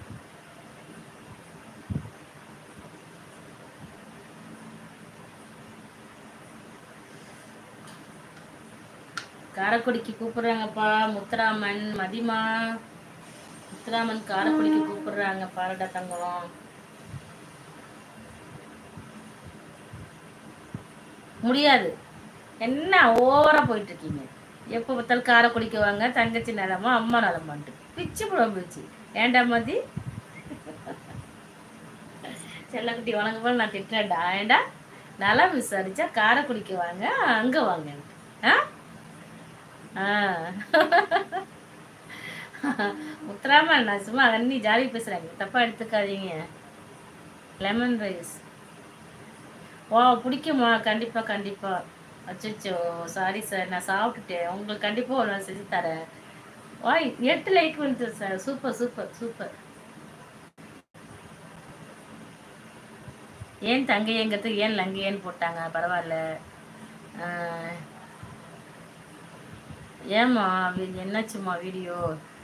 காரைக்குடிக்கு கூப்பிடுறாங்கப்பா முத்துராமன் மதிமா முத்துராமன் காரைக்குடிக்கு கூப்பிடுறாங்க பாரடா தங்கம் முடியாது என்ன ஓவரா போயிட்டு இருக்கீங்க எப்போ பார்த்தாலும் காரைக்குடிக்கு வாங்க தங்கச்சி நலமா அம்மா நலமான்ட்டு பிச்சு போட போச்சு ஏன்டா மதி செல்லக்குட்டி வணங்க போல நான் திட்டுறேன்டா ஏன்டா நல்லா விசாரிச்சா காரைக்குடிக்கு வாங்க அங்க வாங்க ஆ ஆ. முத்துராமன் நான் சும்மா அண்ணி ஜாலி பேசுறேங்க தப்பா எடுத்துக்காதீங்க லெமன் ரைஸ் ஓ பிடிக்குமா கண்டிப்பா கண்டிப்பா அச்சோ சாரி சார் நான் சாப்பிட்டுட்டேன் உங்களுக்கு கண்டிப்பா ஒரு நாள் செஞ்சு தரேன் வாய் எட்டு லைக் வந்து சார் சூப்பர் சூப்பர் சூப்பர் ஏன் தங்கையங்கிறதுக்கு ஏன் லங்கையன்னு போட்டாங்க பரவாயில்ல ஆஹ் ஏம்மா வி- என்னாச்சும்மா வீடியோ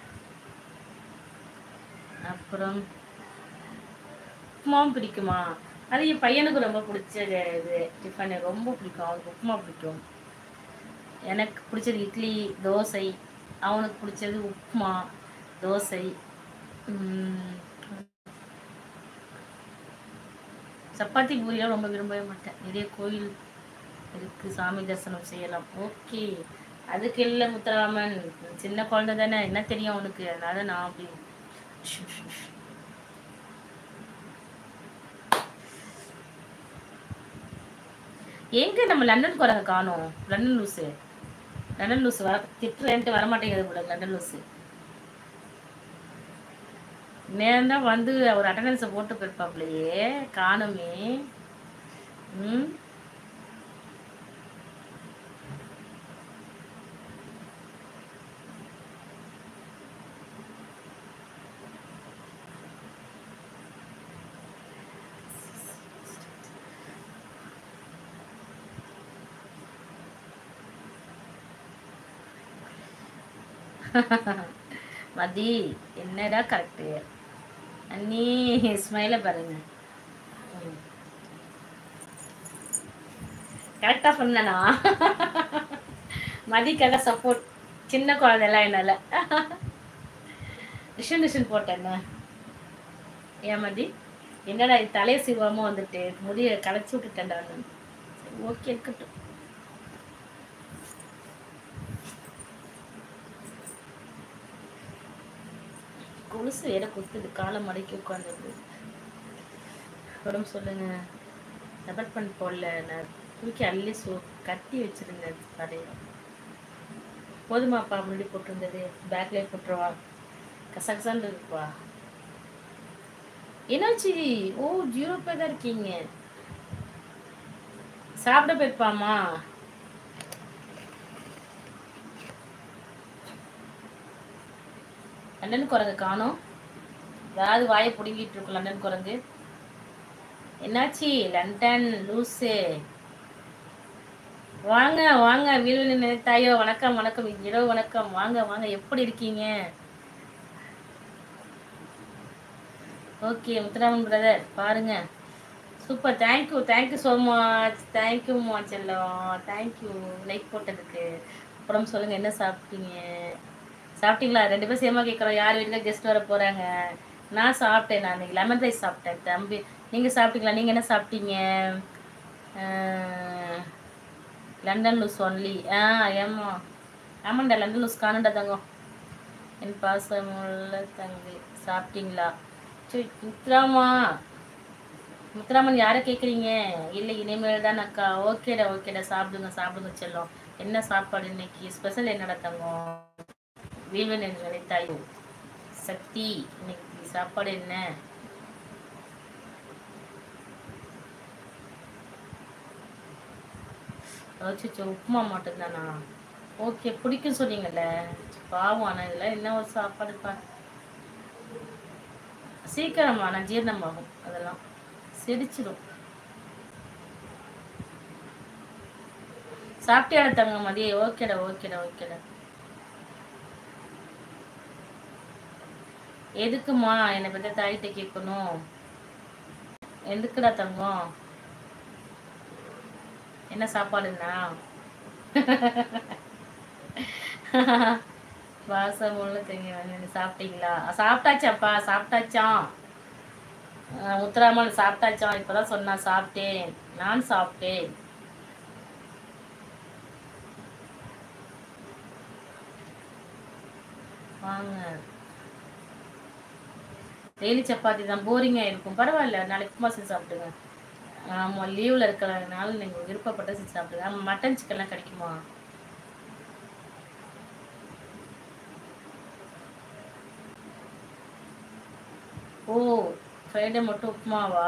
அப்புறம் உப்புமாவும் பிடிக்குமா அது என் பையனுக்கு ரொம்ப பிடிச்ச இது டிஃபன் ரொம்ப பிடிக்கும் அவனுக்கு உப்புமா பிடிக்கும் எனக்கு பிடிச்சது இட்லி தோசை அவனுக்கு பிடிச்சது உப்புமா தோசை உம், சப்பாத்தி பூரியெல்லாம் ரொம்ப விரும்பவே மாட்டேன் நிறைய கோயில் இருக்கு சாமி தரிசனம் செய்யலாம் ஓகே அதுக்கு இல்லை முத்துராமன் சின்ன குழந்தை தானே என்ன தெரியும் அவனுக்கு அதனால நான் அப்படி ஷு, ஷு, ஷு. எங்க நம்ம லண்டன் குரங்க காணோம் லண்டன் லூசு லண்டன் லூசு வர திட்டுறேன்ட்டு வரமாட்டேங்குது போல லண்டன் லூசு நேரம் தான் வந்து அவர் அட்டண்டன்ஸை போட்டு போயிருப்பாப்லையே காணுமே ம் மதி என்னடா கரெக்டு அண்ணி ஸ்மைல பாருங்க கரெக்டாக சொன்னனா மதிக்காக சப்போர்ட் சின்ன குழந்தைலாம் என்னால டிஷன் டிஷன் போட்டேன்னு ஏன் மதி என்னடா இது தலையை சீவாம வந்துட்டு முடிய களைச்சி விட்டுட்டேன்டா ஓகே இருக்கட்டும் கொலுசு வேற குத்துது காலை மடக்கி உட்காந்துருக்கு உடம்பு சொல்லுங்க டபட் பண்ணி போடல நான் தூக்கி அள்ளி சோ கட்டி வச்சிருந்தேன் தலையில போதுமாப்பா முன்னாடி போட்டிருந்தது பேக்லேயே போட்டுருவா கசகசான்னு இருக்குப்பா என்னாச்சு ஓ ஜீரோ பேர் தான் இருக்கீங்க சாப்பிட போயிருப்பாமா லண்டன் குரங்கு காணோம் ஏதாவது வாயை பிடுங்கிட்டு இருக்கும் லண்டன் குரங்கு என்னாச்சு லண்டன் லூசு வாங்க வாங்க வீழ்வெளி நினைத்தாயோ வணக்கம் வணக்கம் இரவு வணக்கம் வாங்க வாங்க எப்படி இருக்கீங்க ஓகே முத்துராமன் பிரதர் பாருங்க super thank you thank you so much thank you மா செல்லம் தேங்க்யூ லைக் போட்டதுக்கு அப்புறம் சொல்லுங்க என்ன சாப்பிட்டீங்க சாப்பிட்டீங்களா ரெண்டு பேரும் சேமா கேட்குறோம் யார் வீட்டுக்கு கெஸ்ட் வர போறாங்க நான் சாப்பிட்டேன் நான் இன்னைக்கு லெமன் ரைஸ் சாப்பிட்டேன் தம்பி நீங்க சாப்பிட்டீங்களா நீங்க என்ன சாப்பிட்டீங்க அஹ், லண்டன் லூஸ் ஒன்லி ஆ ஏமா ஆமாண்டா லண்டன் லூஸ் காணண்டா தங்கம் என் பாசமுள்ள தங்கை சாப்பிட்டீங்களா சரி முத்துராமா முத்துராமன் யாரை கேட்குறீங்க இல்லை இனிமேல் தான் அக்கா ஓகேடா ஓகேடா சாப்பிடுங்க சாப்பிடுங்க செல்லம் என்ன சாப்பாடு இன்னைக்கு ஸ்பெஷல் என்னடா தங்கம் வீழ்வன் என்று நினைத்தாயோ சக்தி இன்னைக்கு சாப்பாடு என்ன அச்சோ உப்புமா மட்டும்தானா ஓகே பிடிக்கும் சொன்னீங்கல்ல பாவம் ஆனால் இதெல்லாம் என்ன ஒரு சாப்பாடுப்பா சீக்கிரமா நான் ஜீரணமாகும் அதெல்லாம் சிரிச்சிடும் சாப்பிட்டியா தங்க மதிய ஓகேடா ஓகேடா ஓகேடா எதுக்குமா என்னை பத்தி தாயிட்ட கேட்கணும் எதுக்குடா தங்கம் என்ன சாப்பாடுன்னா வாசம் உள்ள தெரியும் வந்து சாப்பிட்டீங்களா சாப்பிட்டாச்சாப்பா சாப்பிட்டாச்சாம் அஹ் முத்துராமன் சாப்பிட்டாச்சாம் இப்பதான் சொன்னா சாப்பிட்டேன் நான் சாப்பிட்டேன் வாங்க டெய்லி சப்பாத்தி தான் போரிங்கா இருக்கும் பரவாயில்ல நாளைக்கு உப்புமா செஞ்சு சாப்பிடுங்க ஆமா லீவ்ல இருக்கிறதுனால நீங்க விருப்பப்பட்ட செஞ்சு சாப்பிடுங்க ஆமா மட்டன் சிக்கன்லாம் கிடைக்குமா ஓ ஃப்ரைடே மட்டும் உப்புமாவா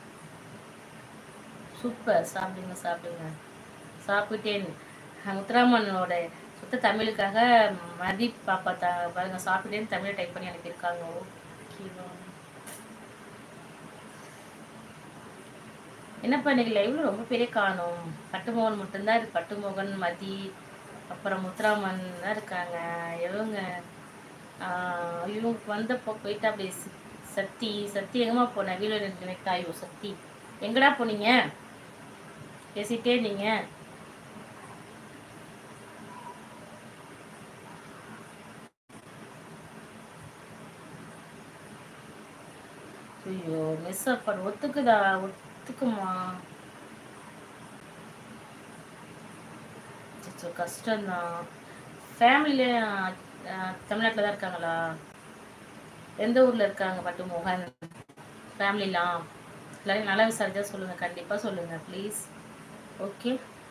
சூப்பர் சாப்பிடுங்க சாப்பிடுங்க சாப்பிட்டேன் முத்துராமனோட சுத்த தமிழுக்காக மதி பாப்பா த பாருங்க சாப்பிட்டேன்னு தமிழை டைப் பண்ணி அனுப்பியிருக்காங்க ஓகேவா என்னப்பா இன்னைக்கு லைவ்ல ரொம்ப பெரிய காணும் பட்டுமோகன் மட்டும்தான் இருக்கு பட்டுமோகன் மதி அப்புறம் முத்துராமன் தான் இருக்காங்க இவங்க ஆஹ் இவங்க வந்தப்போ போயிட்டு அப்படியே சி- சக்தி சக்தி எங்கம்மா போன வீடு நினைத்தாயோ சக்தி எங்கடா போனீங்க பேசிட்டே இருந்தீங்க ஐயோ மிஸ் சாப்பாடு ஒத்துக்குதா ஒத்துக்குமா அச்சோ கஷ்டம்தான் ஃபேமிலியில தமிழ்நாட்டில் தான் இருக்காங்களா எந்த ஊர்ல இருக்காங்க பட்டு மோகன் ஃபேமிலிலாம் எல்லாரும் நல்லா விசாரிச்சா சொல்லுங்க கண்டிப்பா சொல்லுங்க ப்ளீஸ் ஓகே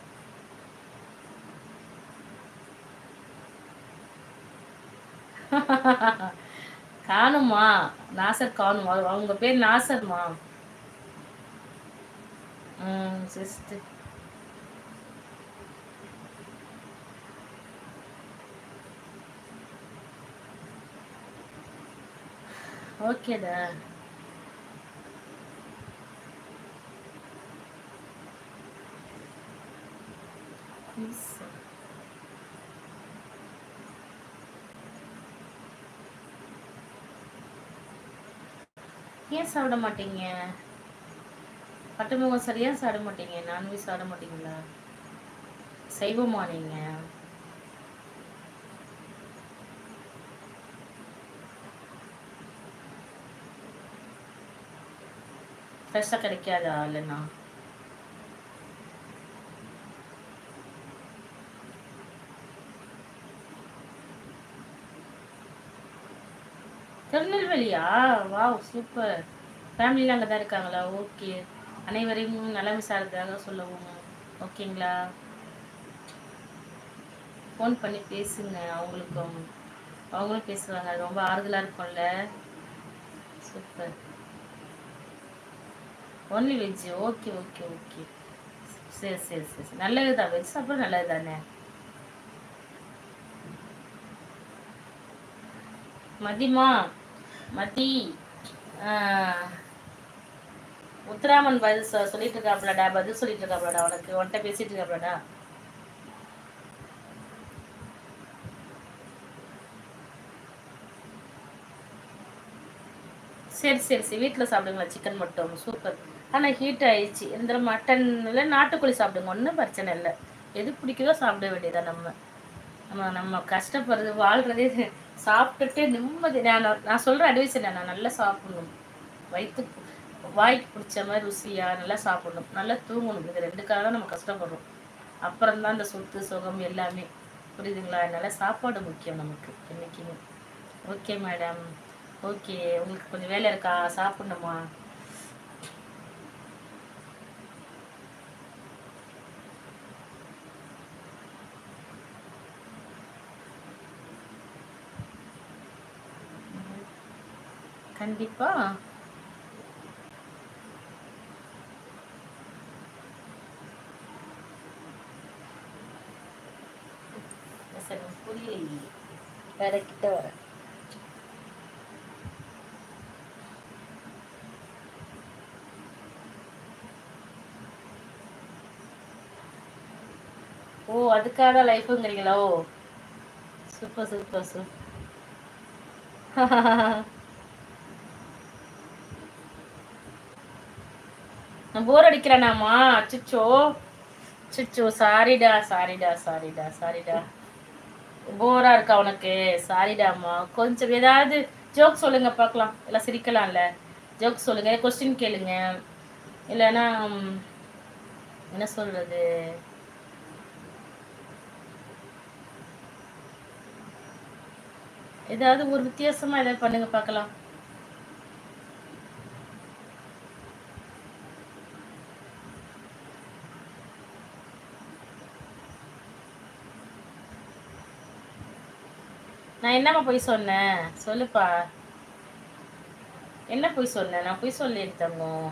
காணுமா நாசர் காணும் அவங்க- அவங்க பேர் நாசர்மா ம் சிஸ்டர் ஓகேடா ப்ளீஸ் ஏன் சாப்பிட மாட்டீங்க பட்டுமுகம் சரியா சாப்பிட மாட்டீங்க நான்வெஜ் சாப்பிட மாட்டீங்களா சைவமா நீங்க ஃப்ரெஷ்ஷாக கிடைக்காதா இல்லைண்ணா திருநெல்வேலியா வாவ் சூப்பர் ஃபேமிலியில் அங்கே தான் இருக்காங்களா ஓகே அனைவரையும் நலம் விசாரத்துக்காக சொல்லவும் ஓகேங்களா ஃபோன் பண்ணி பேசுங்க அவங்களுக்கும் அவங்களும் பேசுவாங்க அது ரொம்ப ஆறுதலாக இருக்கும்ல super only veg okay okay okay சரி சரி சரி சரி. நல்லது தான் வெஜ் சாப்பிட நல்லது தானே மதிமா மதி ஆஹ், முத்துராமன் பதில் சொ- சொல்லிட்டு இருக்காப்லடா பதில் சொல்லிட்டு இருக்காப்லடா உனக்கு உன்கிட்ட பேசிட்டு இருக்காப்லடா சரி சரி சரி வீட்டில் சாப்பிடுங்களா சிக்கன் மட்டும் சூப்பர் ஆனால் ஹீட் ஆயிடுச்சு இருந்தாலும் மட்டன் இல்லை நாட்டுக்கோழி சாப்பிடுங்க ஒன்றும் பிரச்சனை இல்லை எது பிடிக்குதோ சாப்பிட வேண்டியதா நம்ம நம்ம நம்ம கஷ்டப்படுறது வாழ்றதே சாப்பிட்டுட்டு நிம்மதி நான் நான் சொல்கிற அட்வைஸ் என்ன நான் நல்லா சாப்பிடணும் வயிற்றுக்கு வாய்க்கு பிடிச்ச மாதிரி ருசியாக நல்லா சாப்பிடணும் நல்லா தூங்கணும் இது ரெண்டுக்காக தான் நம்ம கஷ்டப்படுறோம் அப்புறம் தான் இந்த சொத்து சுகம் எல்லாமே புரியுதுங்களா அதனால சாப்பாடு முக்கியம் நமக்கு என்னைக்குமே ஓகே மேடம் ஓகே உங்களுக்கு கொஞ்சம் வேலை இருக்கா சாப்பிடணுமா கண்டிப்பா சரி புரியலையே வேற கிட்ட வர ஓ அதுக்காக தான் லைஃபுங்கிறீங்களோ சூப்பர் சூப்பர் சூப்பர் நான் போர் அடிக்கிறேனாமா அச்சுச்சோ அச்சுச்சோ சாரிடா சாரிடா சாரிடா சாரிடா போரா இருக்கா உனக்கு சாரிடாமா கொஞ்சம் ஏதாவது ஜோக் சொல்லுங்க பார்க்கலாம் எல்லாம் சிரிக்கலாம்ல ஜோக் சொல்லுங்க கொஸ்டின் கேளுங்க இல்லைன்னா ம், என்ன சொல்றது ஏதாவது ஒரு வித்தியாசமா ஏதாவது பண்ணுங்க பார்க்கலாம் நான் என்னம்மா போய் சொன்னேன் சொல்லுப்பா என்ன போய் சொன்னேன் நான் போய் சொல்லி தங்கம்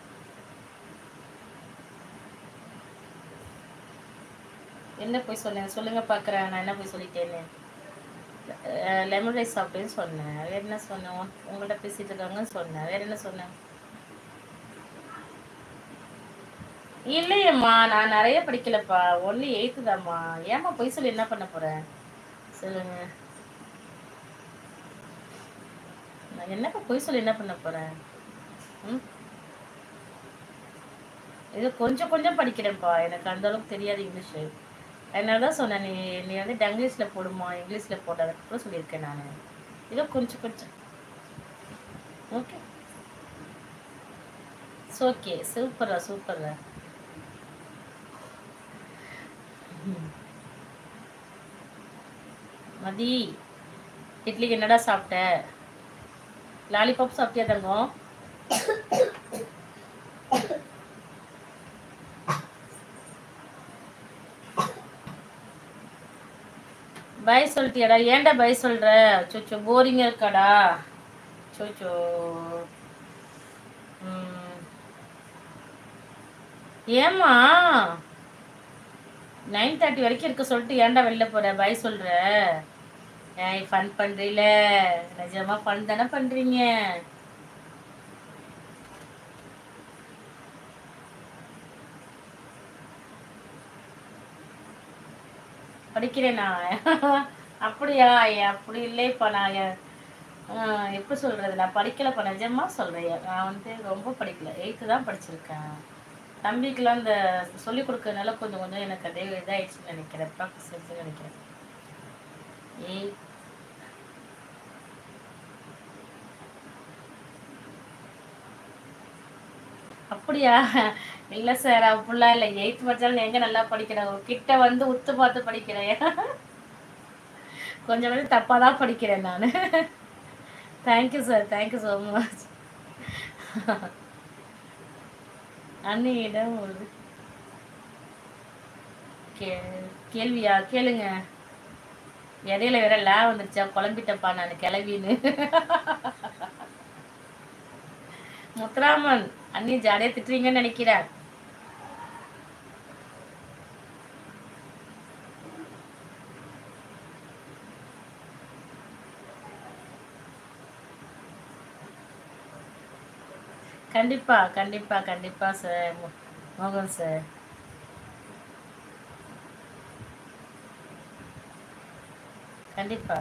என்ன போய் சொன்னேன் சொல்லுங்க பார்க்குறேன் நான் என்ன போய் சொல்லிட்டேன்னு லெமன் ரைஸ் சாப்பிட்டேன்னு சொன்னேன் வேற என்ன சொன்னேன் உன்- உங்கள்ட்ட பேசிட்டு இருக்காங்கன்னு சொன்னேன் வேற என்ன சொன்னேன் இல்லையம்மா நான் நிறைய படிக்கலப்பா ஒன்லி எயித்து தாம்மா ஏம்மா பொய் சொல்லி என்ன பண்ண போறேன் சொல்லுங்க நான் என்னப்பா பொய் சொல்லி என்ன பண்ண போறேன் ம் இது கொஞ்சம் கொஞ்சம் படிக்கிறேன்ப்பா எனக்கு அந்த அளவுக்கு தெரியாது இங்கிலீஷு அதனால தான் சொன்னேன் நீ நீ வந்து டங்கிலீஷில் போடுமா இங்கிலீஷில் போட்டதுக்கப்புறம் சொல்லியிருக்கேன் நான் ஏதோ கொஞ்சம் கொஞ்சம் ஓகே ஓகே சூப்பரா சூப்பரா மதி இட்லிக்கு என்னடா சாப்பிட்ட லாலிபாப் சாப்பிட்டியா தங்கம் பை சொல்லிட்டியாடா ஏன்டா பை சொல்ற சொச்சோ போரிங்கா இருக்காடா சொச்சோ ம். ஏம்மா நைன் தேர்ட்டி வரைக்கும் இருக்க சொல்லிட்டு ஏன்டா வெளில போற பை சொல்ற ஏய் ஃபன் பண்றீல நிஜமா ஃபன் தானே பண்றீங்க படிக்கிறேனா அப்படியா ஐயா, அப்படி இல்லைப்பா நான் எ- ஆஹ் எப்படி சொல்றது நான் படிக்கலப்பா நிஜமா சொல்றேன் நான் வந்து ரொம்ப படிக்கல எயித்து தான் படிச்சிருக்கேன் தம்பிக்கெல்லாம் இந்த சொல்லிக் கொடுக்கறதுனால கொஞ்சம் கொஞ்சம் எனக்கு அதே இதாயிடுச்சுன்னு நினைக்கிறேன் ப்ராக்டிஸ் ஆயிடுச்சுன்னு நினைக்கிறேன் ஏய் அப்படியா இல்ல சார் அப்படிலாம் இல்லை எயித் படிச்சாலும் எங்க நல்லா படிக்கிறேன் கிட்ட வந்து உத்து பார்த்து படிக்கிறேன் கொஞ்சம் கொஞ்சம் தப்பா தான் படிக்கிறேன் நான் thank you sir thank you so much அண்ணியிடம் ஒரு கே கேள்வியா கேளுங்க இடையில வேற லே வந்துருச்சா குழம்பிட்டப்பா நான் கிளவின்னு முத்துராமன் அண்ணி ஜாலியா திட்டுறீங்கன்னு நினைக்கிறேன் கண்டிப்பா கண்டிப்பா கண்டிப்பா சார் மோ- மோகன் சார் கண்டிப்பா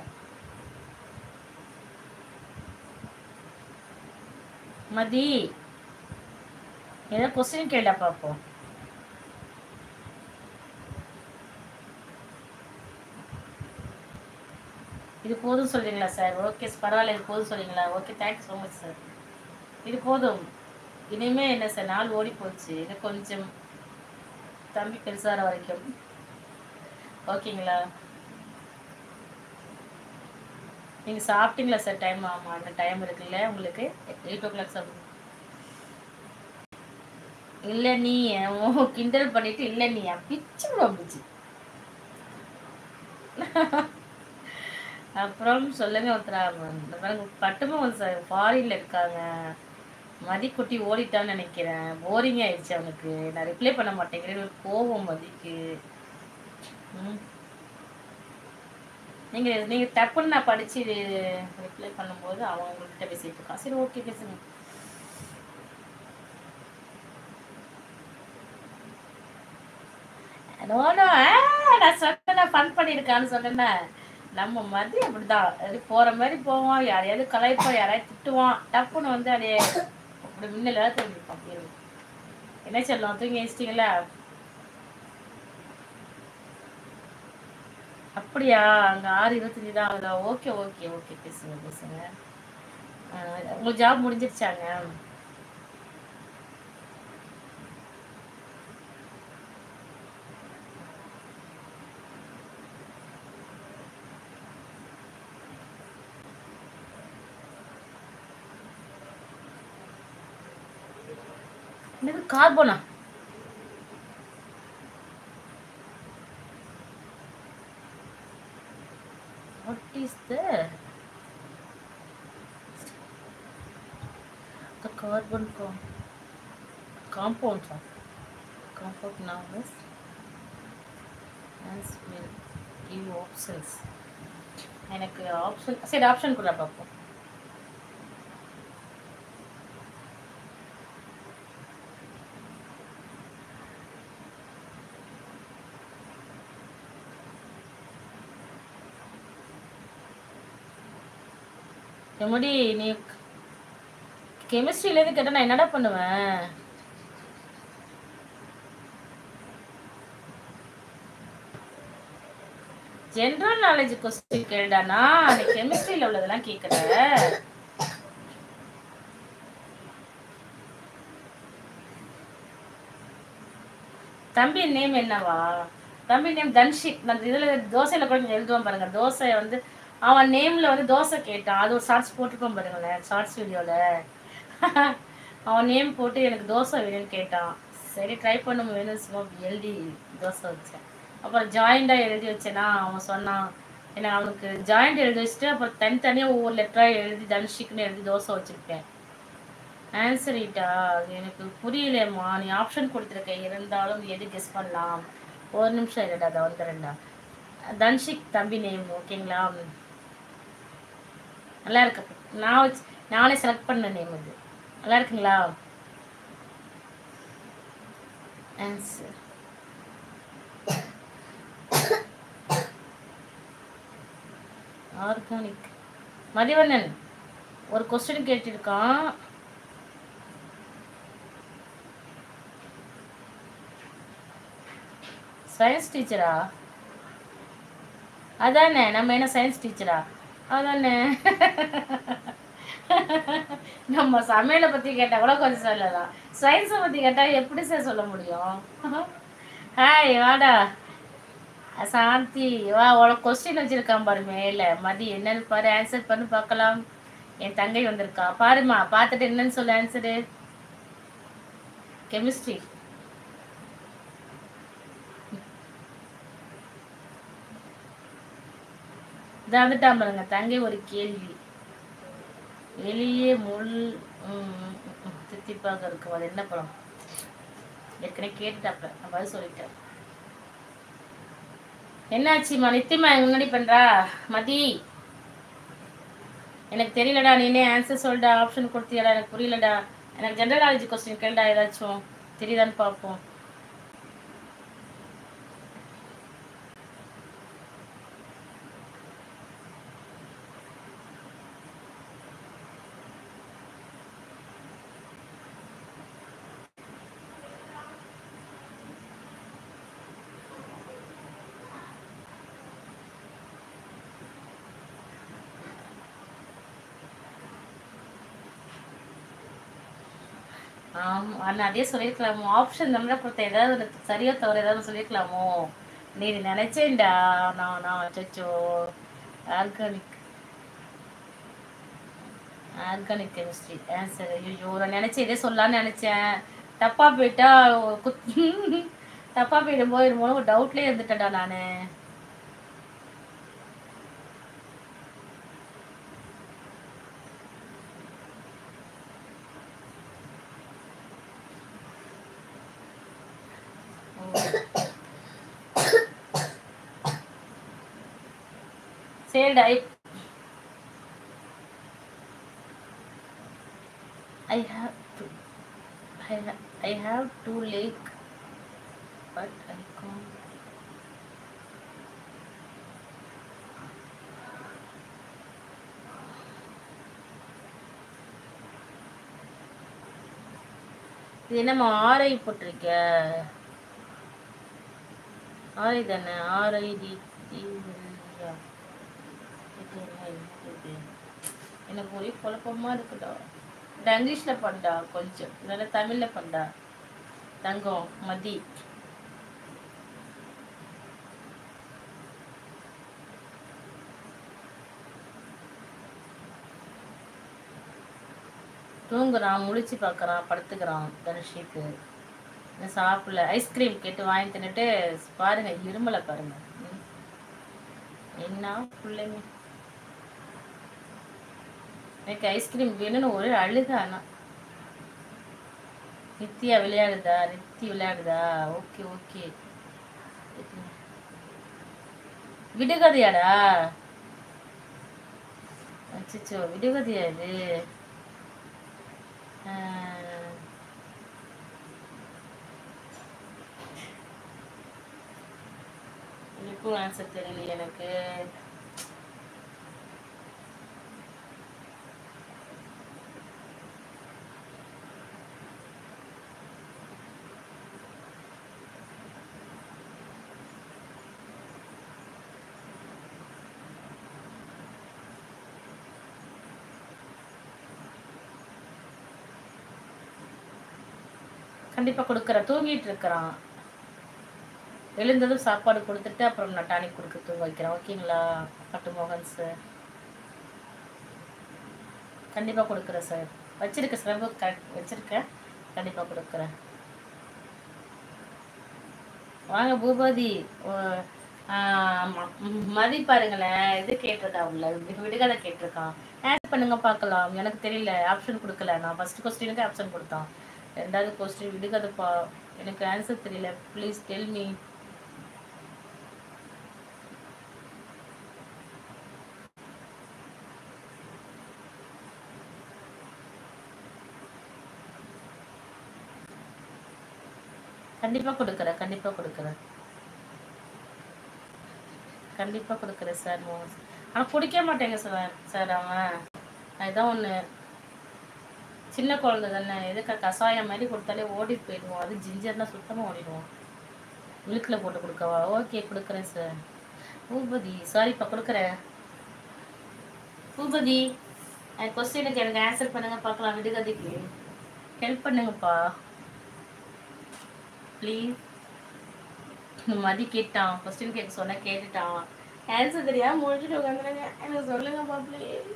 மதி ஏதோ கொஸ்டின் கேட்டா பாப்போம் இது போதும் சொல்றீங்களா சார் ஓகே பரவாயில்ல இது போதும் சொல்றீங்களா okay thanks so much sir இது போதும் இனிமே என்ன சார் நாள் ஓடி போச்சு இது கொஞ்சம் தம்பி பெருசாகிற வரைக்கும் ஓகேங்களா நீங்க சாப்பிட்டீங்களா சார் டைம் ஆமா அந்த டைம் இருக்குல்ல உங்களுக்கு எயிட் ஓ கிளாக் சாப்பிடுங்க இல்ல நீ ஓ கிண்டல் பண்ணிட்டு இல்ல நீ பிச்சு பிடிச்சி அப்புறம் சொல்லுங்க ஒருத்தரா இந்த பாருங்க பட்டுமுகம் சார் ஃபாரின்ல இருக்காங்க மதிக்குட்டி ஓடிட்டான்னு நினைக்கிறேன் போரிங் ஆயிடுச்சு அவனுக்கு நான் ரிப்ளை பண்ண மாட்டேங்கிறேன் ஒரு கோவம் மதிக்கு ம். நீங்க நீங்க டப்புன்னு நான் படிச்சு ரிப்ளை பண்ணும்போது அவன் உங்கள்கிட்ட பேசிட்டு இருக்கான் சரி ஓகே பேசுங்க நோ நோ நான் சொன்னேன் ஃபன் பண்ணியிருக்கான்னு சொன்னேன்னே நம்ம மதி அப்படிதான் அது போற மாதிரி போவோம் யாரையாவது கலாய்ப்போம் யாரையாவது திட்டுவான் டப்புன்னு வந்து அப்படியே அப்படி முன்னில தெரிஞ்சுப்பான் அப்படி இருக்கும். என்ன சொல்லலாம் தூங்கி வச்சிட்டீங்களா அப்படியா அங்க ஆறு இருபத்தஞ்சு தான் ஆகுதா ஓகே ஓகே ஓகே பேசுங்க பேசுங்க ஆஹ் உங்களுக்கு ஜாப் முடிஞ்சிருச்சாங்க என்னது கார்போனா What is the the carbon com compound form? Compound noun is as will give options. எனக்கு ஆப்ஷன் சரி ஆப்ஷன் கூட பார்ப்போம் எம்மடி நீ கெமிஸ்ட்ரியிலேருந்து கேட்டால் நான் என்னடா பண்ணுவேன் ஜென்ரல் நாலேஜ் கொஸ்டின் கேட்டானா நீ கெமிஸ்ட்ரியில் உள்ளதெல்லாம் கேட்குற தம்பி நேம் என்னவா தம்பி நேம் தன்ஷிக் நான் இதுல தோசையில கூட கொஞ்சம் எழுதுவான் பாருங்க தோசை வந்து அவன் நேம்ல வந்து தோசை கேட்டான் அது ஒரு ஷார்ட்ஸ் போட்டிருப்பான் பாருங்களேன் ஷார்ட்ஸ் வீடியோல அவன் நேம் போட்டு எனக்கு தோசை வேணும்னு கேட்டான் சரி ட்ரை பண்ணும் வேணும் சும்மா எழுதி தோசை வச்சேன் அப்புறம் ஜாயிண்டா எழுதி வச்சேன்னா அவன் சொன்னான் ஏன்னா அவனுக்கு ஜாயிண்ட் எழுதி வச்சுட்டு அப்புறம் தனித்தனியாக ஒவ்வொரு லெட்டராக எழுதி தனுஷிக்னு எழுதி தோசை வச்சிருப்பேன் ஆன்சர் ஈட்டா அது எனக்கு புரியலையம்மா நீ ஆப்ஷன் கொடுத்துருக்க இருந்தாலும் எது கெஸ் பண்ணலாம் ஒரு நிமிஷம் இருடா அதை வந்துடுறேன்டா தன்ஷிக் தம்பி நேம் ஓகேங்களா நல்லா இருக்கு நான் வச்சு நானே செலக்ட் பண்ண நேம் இது நல்லா இருக்குங்களா ஆன்சர் ஆர்கானிக் மதிவண்ணன் ஒரு கொஸ்டின் கேட்டிருக்கான் சயின்ஸ் டீச்சரா அதானே நம்ம என்ன சயின்ஸ் டீச்சரா அதானே நம்ம சமையலை பத்தி கேட்டா கூட கொஞ்சம் சொல்லலாம் சயின்ஸை பத்தி கேட்டா எப்படி சார் சொல்ல முடியும் ஹாய் வாடா சாந்தி வா உனக்கு கொஸ்டின் வச்சிருக்கான் பாரு மேல மதி என்னன்னு பாரு ஆன்சர் பண்ணி பார்க்கலாம் என் தங்கை வந்திருக்கா பாருமா பார்த்துட்டு என்னன்னு சொல்லு ஆன்சரு கெமிஸ்ட்ரி இதான் வந்துட்டான் பாருங்க தங்கை ஒரு கேள்வி வெளியே முள் ம், ம், ம், தித்திப்பாக இருக்கும் அது என்ன படம் ஏற்கனவே கேட்டுட்டாப்ல நான் பதில் சொல்லிட்டேன் என்னாச்சுமா நித்தியமா எங்க முன்னாடி பண்றா மதி எனக்கு தெரியலடா நீனே ஆன்சர் சொல்லிடா ஆப்ஷன் கொடுத்தியாடா எனக்கு புரியலடா எனக்கு ஜென்ரல் நாலேஜ் கொஸ்டின் கேளுடா ஏதாச்சும் தெரியுதான்னு பார்ப்போம் ஆமா அண்ணா அதே சொல்லியிருக்கலாமோ ஆப்ஷன் நம்மள கொடுத்த ஏதாவது ஒரு சரியா தவிர ஏதாவது சொல்லியிருக்கலாமோ நீ நினைச்சேன்டா நான் நான் அச்சோ ஆர்கானிக் ஆர்கானிக் கெமிஸ்ட்ரி ஆன்சர் ஐயோ நான் நினைச்சேன் இதே சொல்லலாம்னு நினைச்சேன் தப்பா போயிட்டா குத் தப்பா போயிடும் போயிருமோ ஒரு டவுட்லயே இருந்துட்டேன்டா நானு சரிடா இப்- I have to. I, ha- I have two leg, but I can't. இது என்னம்மா ஆர்ஐ போட்டிருக்க ஆர்ஐ தானே ஆர்ஐடி எனக்கு ஒரே குழப்பமா இருக்குடா இது இங்கிலீஷ்ல பண்ணா கொஞ்சம் இல்லைன்னா தமிழ்ல பண்ணா தங்கம் மதி தூங்குறான் முழிச்சு பார்க்கறான் படுத்துக்கிறான் தனுஷிக்கு இன்னும் சாப்பிடல ஐஸ்கிரீம் கேட்டு வாங்கி தின்னுட்டு பாருங்க இருமலை பாருங்க ம். என்ன பிள்ளைங்க எனக்கு ஐஸ்கிரீம் வேணும்னு ஒரே அழுக ஆனா நித்யா விளையாடுதா நித்தி விளையாடுதா ஓகே ஓகே விடுகதையாடா அச்சோ விடுகதையா இது ஆஹ், இதுக்கும் ஆன்சர் தெரியல எனக்கு கண்டிப்பா கொடுக்குறேன் தூங்கிட்டு இருக்கிறான் எழுந்ததும் சாப்பாடு கொடுத்துட்டு அப்புறம் நான் டானிக் கொடுக்க தூங்க வைக்கிறேன் ஓகேங்களா பட்டு மோகன் சார் கண்டிப்பா கொடுக்குறேன் சார் வச்சிருக்கேன் சார் கரெக்ட் வச்சிருக்கேன் கண்டிப்பா கொடுக்குறேன் வாங்க பூபதி ஓ, ஆஹ் ம- ம், மதி பாருங்களேன் இது கேட்டிருக்கா உள்ள வி- விடுகதை கேட்டிருக்கான் ஆன்சர் பண்ணுங்க பார்க்கலாம் எனக்கு தெரியல ஆப்ஷன் கொடுக்கல நான் ஃபர்ஸ்ட் கொஸ்டினுக்கு ஆப்ஷன் கொடுத்தான் ரெண்டாவது கொஸ்டின் விடுகதை பா எனக்கு ஆன்சர் தெரியல ப்ளீஸ் டெல் மீ கண்டிப்பா கொடுக்குறேன் கண்டிப்பா கொடுக்குறேன் கண்டிப்பா கொடுக்குறேன் சார் மோஸ் ஆனா குடிக்க மாட்டேங்க சார் சார் அவன் அதுதான் ஒண்ணு சின்ன குழந்தை தானே எதுக்கு கஷாயம் மாதிரி கொடுத்தாலே ஓடி போயிடுவோம் அது ஜிஞ்சர்னா சுத்தமா ஓடிடுவோம் மில்கில் போட்டு கொடுக்கவா ஓகே கொடுக்குறேன் சார் பூபதி சாரிப்பா கொடுக்குறேன் பூபதி என் கொஸ்டினுக்கு எனக்கு ஆன்சர் பண்ணுங்க பார்க்கலாம் விடுகதைக்கு ஹெல்ப் பண்ணுங்கப்பா ப்ளீஸ் மதி கேட்டான் கொஸ்டின் கேட்க சொன்னா கேட்டுட்டான் ஆன்சர் தெரியாம முடிச்சுட்டு உட்காந்துருங்க எனக்கு சொல்லுங்கப்பா ப்ளீஸ்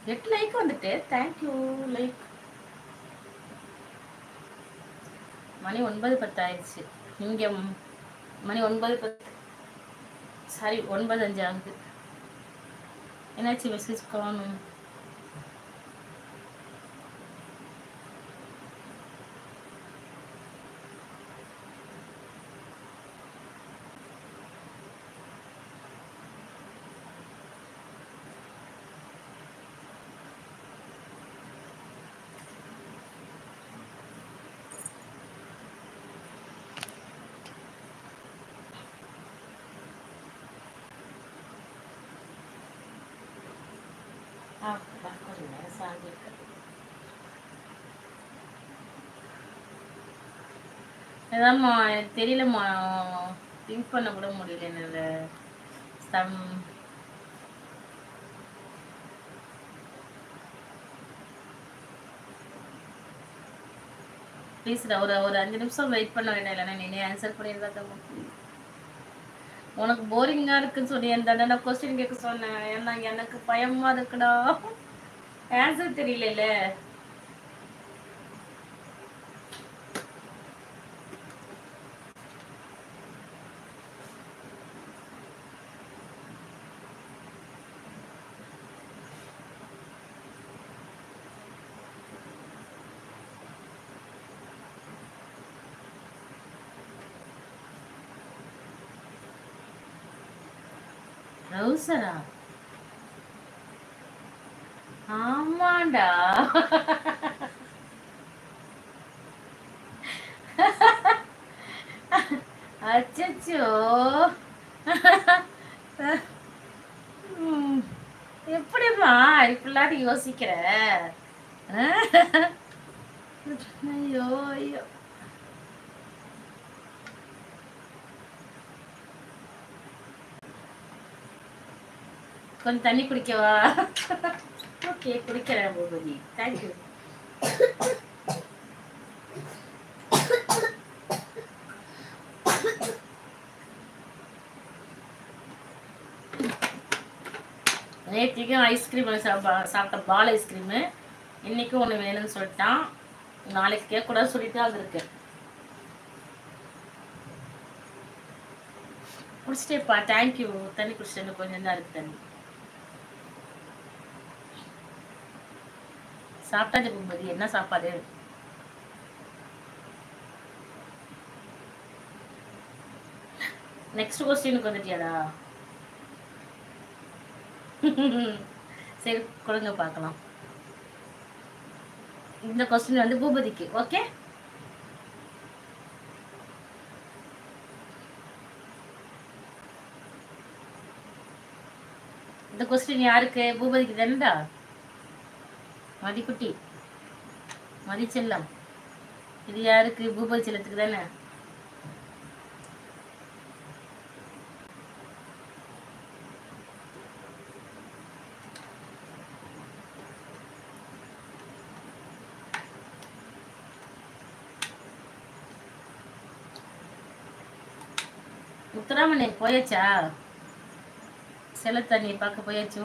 எட்டு லைக் வந்துட்டு தேங்க்யூ லைக் மணி ஒன்பது பத்து ஆயிடுச்சு இங்கே மணி ஒன்பது பத்து சாரி ஒன்பது அஞ்சு ஆகுது என்னாச்சு மெசேஜ் காணும் ஆ கொஞ்சம் நேரம் சாஞ்சிருக்கு அதாம்மா எனக்கு தெரியலம்மா திங்க் பண்ண கூட முடியல என்னால சம் ப்ளீஸ்டா ஒரு ஒரு அஞ்சு நிமிஷம் வெயிட் பண்ண வேண்டாம் இல்லைன்னா நீ ஆன்சர் பண்ணியிருந்தா தான் உனக்கு போரிங்கா இருக்குன்னு சொல்லி என் தானே நான் கொஸ்டின் கேட்க சொன்னேன் ஏன்னா எனக்கு பயமா இருக்குடா ஆன்சர் தெரியல ட்ரௌசரா ஆமாண்டா அச்சச்சோ ம், எப்படிம்மா இப்படிலாம் நீ யோசிக்கிற ஐயோ ஐயோ கொஞ்சம் தண்ணி குடிக்கவா ஓகே குடிக்கிறேன் பூபதி தேங்க்யூ நேற்றுக்கும் ஐஸ்கிரீம் சாப்பிட்ட பால் ஐஸ்கிரீமு இன்னைக்கும் ஒன்று வேணும்னு சொல்லிட்டான் நாளைக்கு கேட்கக்கூடாது சொல்லிட்டு அது இருக்கு குடிச்சிட்டேப்பா தேங்க்யூ தண்ணி குடிச்சிட்டு கொஞ்சம் தான் இருக்கு தண்ணி சாப்பிட்டாச்சு பூபதி என்ன சாப்பாடு நெக்ஸ்ட் கொஸ்டினுக்கு வந்துட்டியாடா சரி கொடுங்க பார்க்கலாம் இந்த கொஸ்டின் வந்து பூபதிக்கு ஓகே இந்த கொஸ்டின் யாருக்கு பூபதிக்கு தானடா மதிக்குட்டி மதிச்செல்லம் இது யாருக்கு பூபதி செல்லத்துக்கு தானே முத்துராமனே போயாச்சா செல்லத்தண்ணி பார்க்க போயாச்சு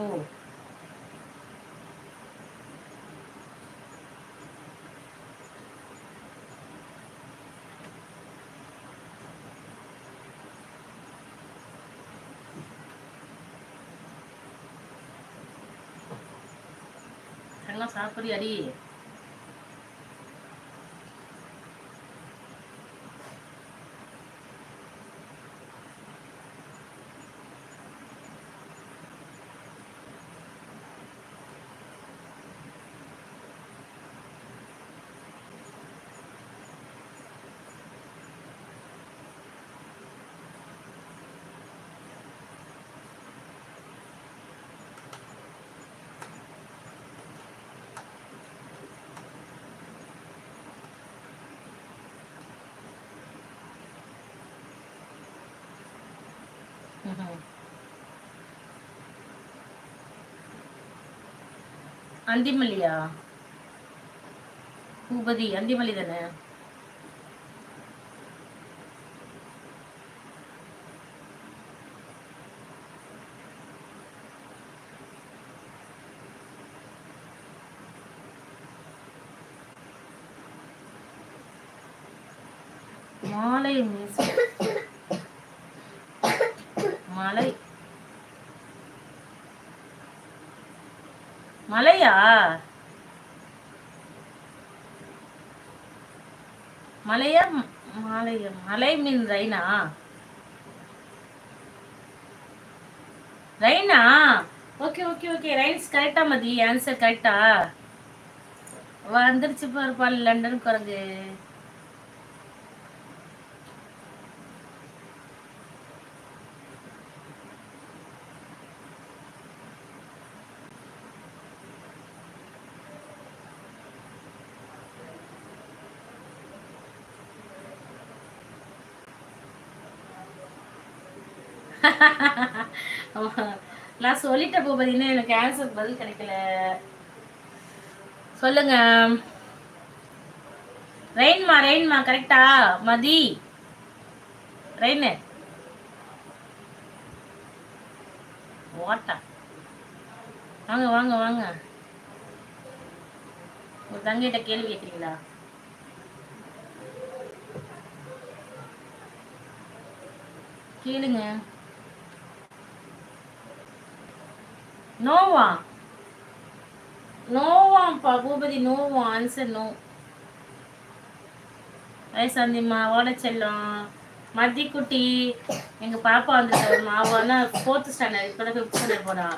எல்லாம் சாப்பிடுறியாடி ம்ஹும். அந்திமல்லியா பூபதி அந்திமல்லி தானே மாலை மீன்ஸ் மலை மலையா மலையா ம- மாலையா மலை மீன் ரைனா ரைனா ஓகே ஓகே ஓகே ரைன்ஸ் கரெக்டா மதி ஆன்சர் கரெக்டா வந்துருச்சு பாருப்பா லண்டன் குரங்கு ஆமா. நான் சொல்லிட்டேன் பூபதி இன்னும் எனக்கு ஆன்சர் பதில் கிடைக்கல சொல்லுங்க ரெயின்மா ரெயின்மா கரெக்டா மதி ரெயின் வாட்டா வாங்க வாங்க வாங்க உங்க தங்கிட்ட கேள்வி கேட்குறீங்களா கேளுங்க நோவா நோவாம்ப்பா பூபதி நோவா ஆன்சர் நோ ஐ சந்திமா ஓட செல்லம் மத்திக்குட்டி எங்க பாப்பா வந்துட்டு மாவானா ஃபோர்த் ஸ்டாண்டர்ட் இப்பதான் ஃபிஃப்த் ஸ்டாண்டர்ட் போறா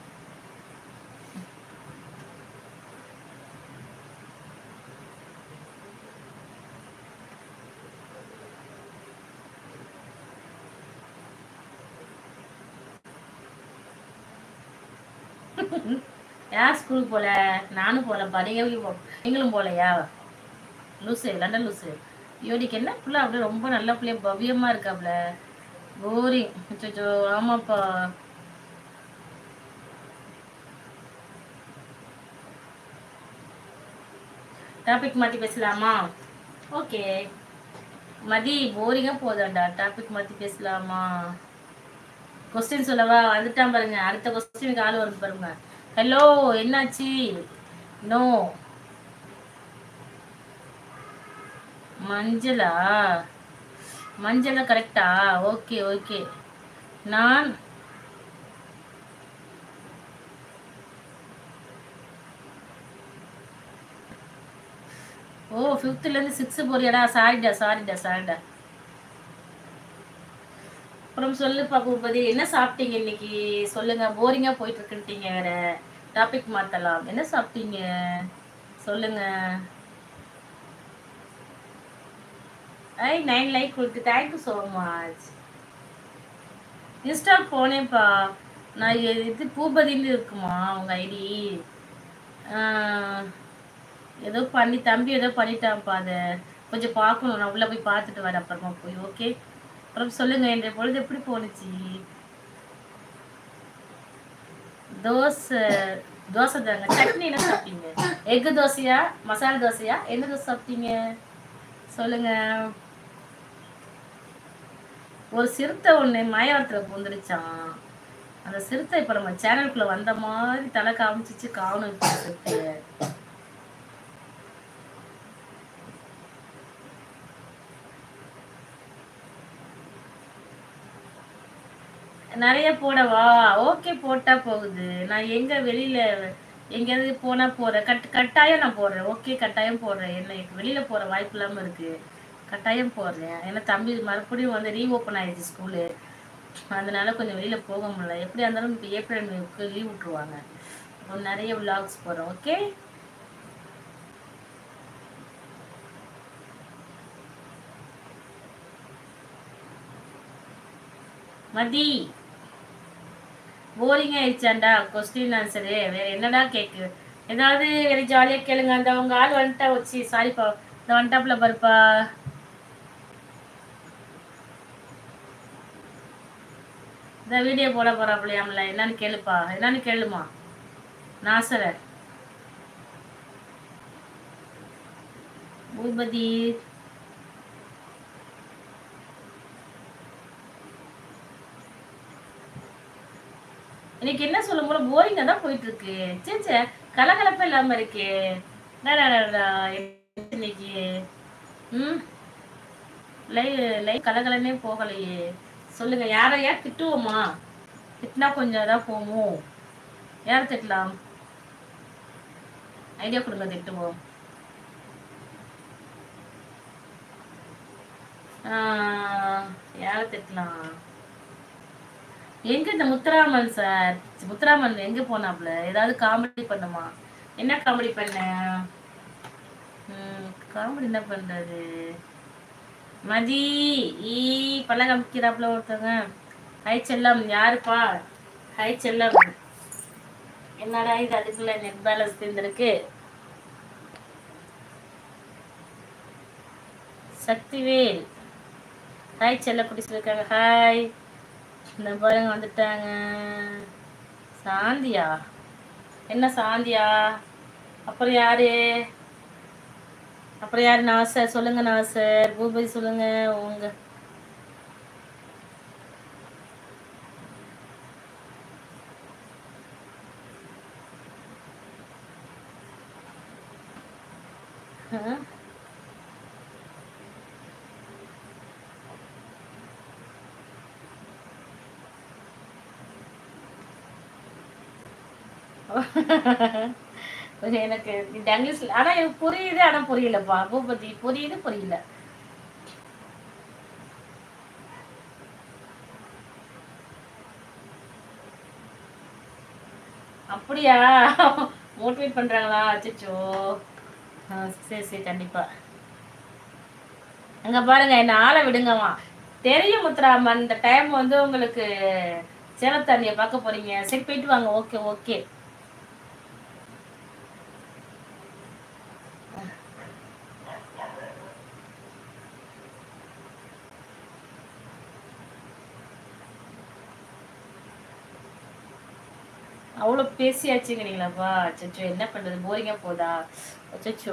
யார் ஸ்கூலுக்கு போல நானும் போகலப்பா நீங்க போ நீங்களும் போகலையா லூசு லண்டன் லூசு யோடிக்கு என்ன பிள்ளை அப்படியே ரொம்ப நல்ல பிள்ளைய பவ்யமா இருக்காப்ல போரிங் அச்சோ ஆமாப்பா டாபிக் மாத்தி பேசலாமா ஓகே மதி போரிங்கா போதாண்டா டாபிக் மாத்தி பேசலாமா கொஸ்டின் சொல்லவா வந்துட்டான் பாருங்க அடுத்த கொஸ்டினுக்கு ஆள் வரும் பாருங்க ஹலோ என்னாச்சு நோ மஞ்சளா மஞ்சளா கரெக்டா ஓகே ஓகே நான் ஓ ஃபிஃப்த்ல இருந்து சிக்ஸ் போறியாடா சாரிடா சாரிடா சாரிடா அப்புறம் சொல்லுப்பா பூபதி என்ன சாப்பிட்டீங்க இன்னைக்கு சொல்லுங்க போரிங்கா போயிட்டு இருக்குன்ட்டீங்க வேற டாபிக் மாத்தலாம் என்ன சாப்பிட்டீங்க சொல்லுங்க ஐ நைன் லைக் கொடுத்து தேங்க்யூ ஸோ மச் இன்ஸ்டால் போனேன்ப்பா நான் எ- இது பூபதின்னு இருக்குமா உங்க ஐடி ஏதோ பண்ணி தம்பி ஏதோ பண்ணிட்டான்ப்பா அதை கொஞ்சம் பார்க்கணும் நான் உள்ள போய் பார்த்துட்டு வரேன் அப்புறமா போய் ஓகே அப்புறம் சொல்லுங்க இன்றைய பொழுது எப்படி போணுச்சு தோசை தோசை தாங்க சட்னி என்ன சாப்பிட்டீங்க எக்கு தோசையா மசாலா தோசையா என்ன தோசை சாப்பிட்டீங்க சொல்லுங்க ஒரு சிறுத்தை ஒண்ணு மாயாவரத்துல பூந்துருச்சான் அந்த சிறுத்தை இப்ப நம்ம சேனலுக்குள்ள வந்த மாதிரி தலை காமிச்சிச்சு காணும் இப்ப சிறுத்தைய நிறைய போடவா ஓகே போட்டா போகுது நான் எங்க வெளியில எங்கேயாவது போனா போறேன் கட் கட்டாயம் நான் போடுறேன் ஓகே கட்டாயம் போடுறேன் என்ன எனக்கு வெளியில போற வாய்ப்பு இல்லாம இருக்கு கட்டாயம் போடுறேன் ஏன்னா தம்பி மறுபடியும் வந்து ரீஓப்பன் ஆயிடுச்சு ஸ்கூலு அதனால கொஞ்சம் வெளியில போக முடியல எப்படியா இருந்தாலும் இப்போ ஏப்ரல் மேவுக்கு லீவ் விட்டுருவாங்க அப்போ நிறைய விலாக்ஸ் போடுறோம் ஓகே மதி போரிங் ஆயிடுச்சாண்டா கொஸ்டின் ஆன்சரு வேற என்னடா கேக்கு ஏதாவது வேற ஜாலியா கேளுங்க அந்த உங்க ஆள் வந்துட்டா வச்சு சாரிப்பா இந்த வந்துட்டாப்ல பாருப்பா இந்த வீடியோ போட போறாப்லையாம்ல என்னன்னு கேளுப்பா என்னன்னு கேளுமா நாசர பூபதி இன்னைக்கு என்ன சொல்ல போல போரிங்கா தான் போயிட்டு இருக்கு சே சே கலகலப்பே இல்லாம இருக்கே டா, டா, டா, டா. இன்னைக்கு ம் லை லை கலகலனே போகலையே சொல்லுங்க யாரை யார் திட்டுவோமா திட்டினா கொஞ்சம் இதாக போவோம் யார் திட்டலாம் ஐடியா கொடுங்க திட்டுவோம் ஆஹ், யாரை திட்டலாம் எங்க இந்த முத்துராமன் சார் முத்துராமன் எங்க போனாப்ல ஏதாவது காமெடி பண்ணுமா என்ன காமெடி பண்ண காமெடி என்ன பண்றது மதி ஈ பல்ல காமிக்கிறாப்புல ஒருத்தவங்க ஹாய் செல்லம் யாருப்பா ஹாய் செல்லம் என்னடா இது அதுக்குள்ள நெட் பேலன்ஸ் தீர்ந்திருக்கு சக்திவேல் ஹாய் செல்ல குட்டி சொல்லியிருக்காங்க ஹாய் இந்த பாருங்க வந்துட்டாங்க சாந்தியா என்ன சாந்தியா அப்புறம் யாரு அப்புறம் யாரு நாசர் சொல்லுங்க நாசர் பூபதி சொல்லுங்க உங்க ஆ? எனக்கு இந்த இங்கிலீஷ்ல ஆனா எனக்கு புரியுது ஆனா புரியலப்பா பூபதி புரியுது புரியல அப்படியா மோட்டிவேட் பண்றாங்களா அச்சோ சரி சரி கண்டிப்பா அங்க பாருங்க என்ன ஆளை விடுங்கம்மா தெரியும் முத்துராமன் இந்த டைம் வந்து உங்களுக்கு சேலத்தாண்டிய பார்க்க போறீங்க சரி போயிட்டு வாங்க ஓகே ஓகே அவ்வளோ பேசியாச்சுங்கிறீங்களாப்பா அச்சோ என்ன பண்றது போரிங்கா போதா அச்சோ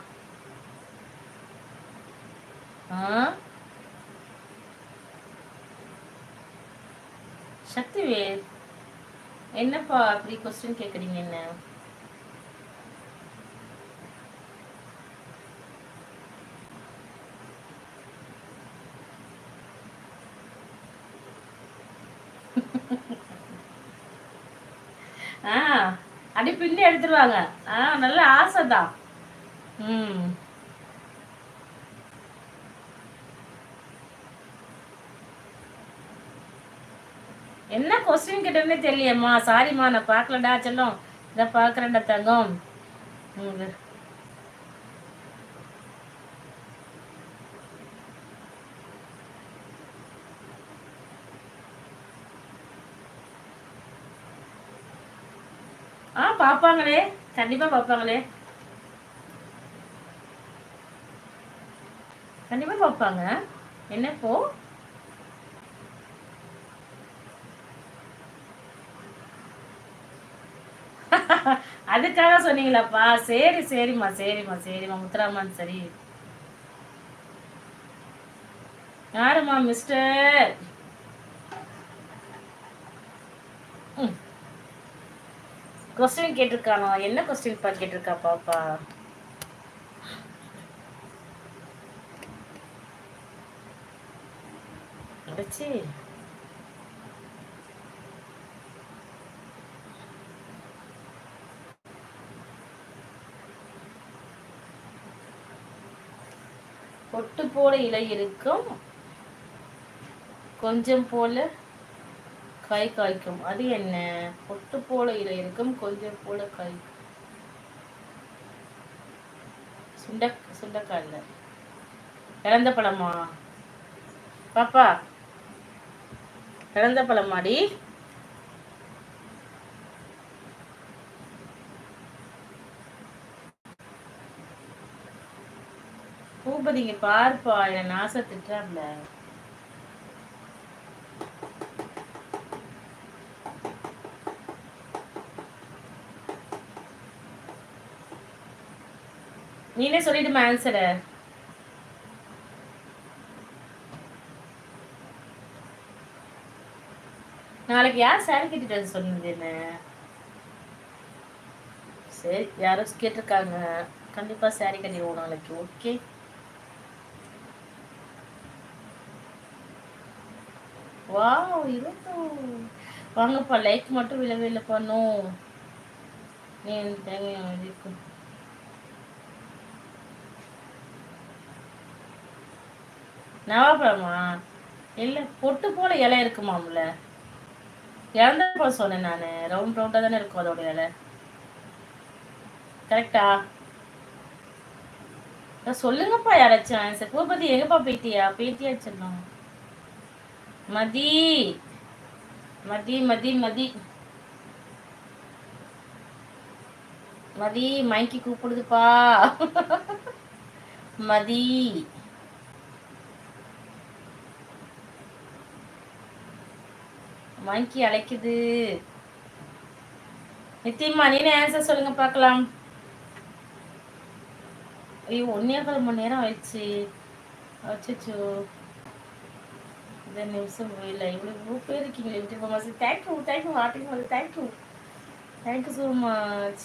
ஆ சக்திவேல் என்னப்பா அப்படி கொஸ்டின் கேக்குறீங்க என்ன ஆ அடி பின்னி எடுத்துருவாங்க ஆ நல்ல ஆசைதான் ம் என்ன கொஸ்டின் கேட்டேன்னே தெரியலையேம்மா சாரிம்மா நான் பார்க்கலடா செல்லம் இதை பார்க்குறேன்டா தங்கம் ம். ஆ பார்ப்பாங்களே கண்டிப்பா பார்ப்பாங்களே கண்டிப்பா பார்ப்பாங்க என்ன இப்போ அதுக்காக சொன்னீங்களாப்பா சரி சரிம்மா சரிம்மா சரிம்மா முத்துராமன் சரி யாரும்மா மிஸ்டர் கொஸ்டின் கேட்டிருக்கானோ என்ன கொஸ்டின் பா கேட்டிருக்கா பாப்பா அடச்சி பொட்டு போல இலை இருக்கும் கொஞ்சம் போல காய் காய்க்கும் அது என்ன பொட்டு போல இலை இருக்கும் கொஞ்சம் போல காய் சுண்ட சுண்டக்காய் இல்ல இறந்த பழமா பாப்பா இறந்த பழமாடி பூபதிங்க பார்ப்பா என்ன நாச திட்டுறாப்ல நீனே சொல்லிடுமா ஆன்சரை நாளைக்கு யார் சாரி கட்டிட்டு வர சொன்னது என்ன சரி யாரோ கேட்டிருக்காங்க கண்டிப்பா சாரி கட்டிடுவோம் நாளைக்கு ஓகே வாவ் இருபத்தோ வாங்கப்பா லைக் மட்டும் விழவே இல்லை பண்ணும் நீ தேவையான இருக்கும் நவாப்பழமா இல்லை பொட்டு போல இலை இருக்குமாம்ல இறந்த பழம் சொன்னேன் நான் ரவுண்ட் ரவுண்டாக தானே இருக்கும் அதோட இலை கரெக்டா அதான் சொல்லுங்கப்பா யாராச்சும் ஆன்சர் பூபதி எங்கப்பா போயிட்டியா போயிட்டியா சொன்னோம் மதி மதி மதி மதி மதி மைக்கி கூப்பிடுதுப்பா மதி மைக்கி அழைக்குது நித்தியம்மா நீனே ஆன்சர் சொல்லுங்க பார்க்கலாம் ஐயோ ஒன்னே கால் மணி நேரம் ஆயிடுச்சு அச்சோ இந்த நிமிஷம் இல்லை இவ்வளோ பேர் இருக்கீங்களே விட்டு போமா தேங்க்யூ தேங்க்யூ வாட்டிங் வந்து தேங்க்யூ தேங்க்யூ ஸோ மச்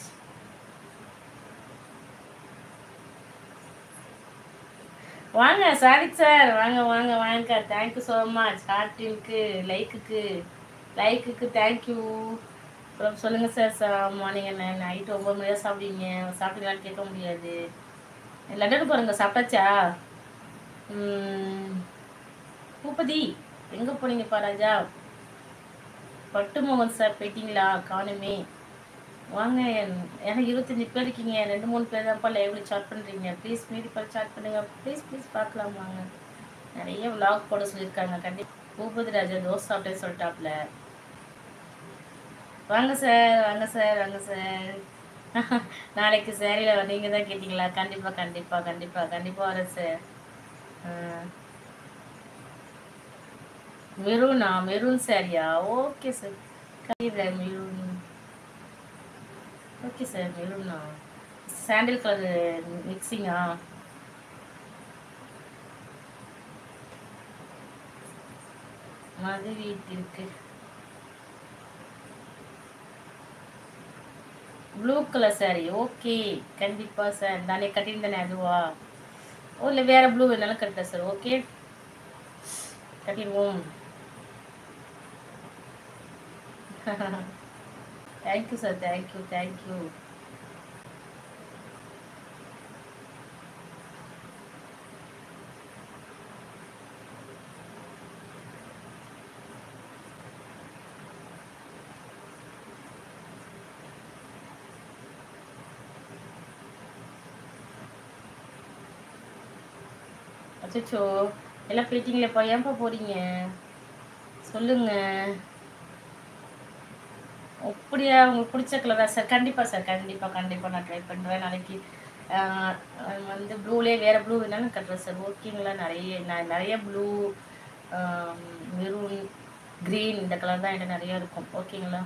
வாங்க சாதிக் சார் வாங்க வாங்க வாங்க தேங்க்யூ ஸோ மச் ஹார்ட்டினுக்கு லைக்குக்கு லைக்குக்கு தேங்க்யூ அப்புறம் சொல்லுங்கள் சார் சார் மார்னிங் என்ன நைட்டு ஒம்பது மணியாக சாப்பிடுவீங்க சாப்பிட்டீங்களான்னு கேட்க முடியாது லண்டன் பாருங்க சாப்பிட்டாச்சா ம், பூபதி எங்கே போனீங்கப்பா ராஜா பட்டு மோகன் சார் போயிட்டீங்களா காணுமே வாங்க ஏன்னா இருபத்தஞ்சி பேர் இருக்கீங்க ரெண்டு மூணு பேர் தான்ப்பா லைவ்ல சாட் பண்ணுறீங்க ப்ளீஸ் மீதி பேர் சாட் பண்ணுங்க ப்ளீஸ் ப்ளீஸ் பார்க்கலாம் வாங்க நிறைய vlog போட சொல்லியிருக்காங்க கண்டிப்பாக பூபதி ராஜா தோசை சாப்பிட்டேன்னு சொல்லிட்டாப்ல வாங்க சார் வாங்க சார் வாங்க சார் நாளைக்கு சேரீல நீங்கள் தான் கேட்டிங்களா கண்டிப்பாக கண்டிப்பாக கண்டிப்பாக கண்டிப்பாக வரேன் சார் மெரூனா மெரூன் சாரியா ஓகே சார் கண்டிப்பாக மெரூன் ஓகே சார் மெரூனா சாண்டில் கலர் மிக்சிங்கா மது வீட்டிற்கு ப்ளூ கலர் சாரி ஓகே கண்டிப்பா சார் நானே கட்டியிருந்தேனே அதுவா ஓ இல்லை வேற ப்ளூ வேணாலும் கட்டலாம் சார் ஓகே கட்டிடுவோம் தேங்க்யூ சார் தேங்க்யூ தேங்க்யூ அச்சோ எல்லாம் போயிட்டீங்களேப்பா ஏன்ப்பா போறீங்க சொல்லுங்க அப்படியா உங்களுக்கு பிடிச்ச கலரா சார் கண்டிப்பாக சார் கண்டிப்பாக கண்டிப்பாக நான் ட்ரை பண்ணுறேன் நாளைக்கு ஆஹ், வந்து ப்ளூலேயே வேறு ப்ளூ வேணாலும் கட்டுறேன் சார் ஓகேங்களா நிறைய நான் நிறைய ப்ளூ மெரூன் க்ரீன் இந்த கலர் தான் என்கிட்ட நிறைய இருக்கும் ஓகேங்களா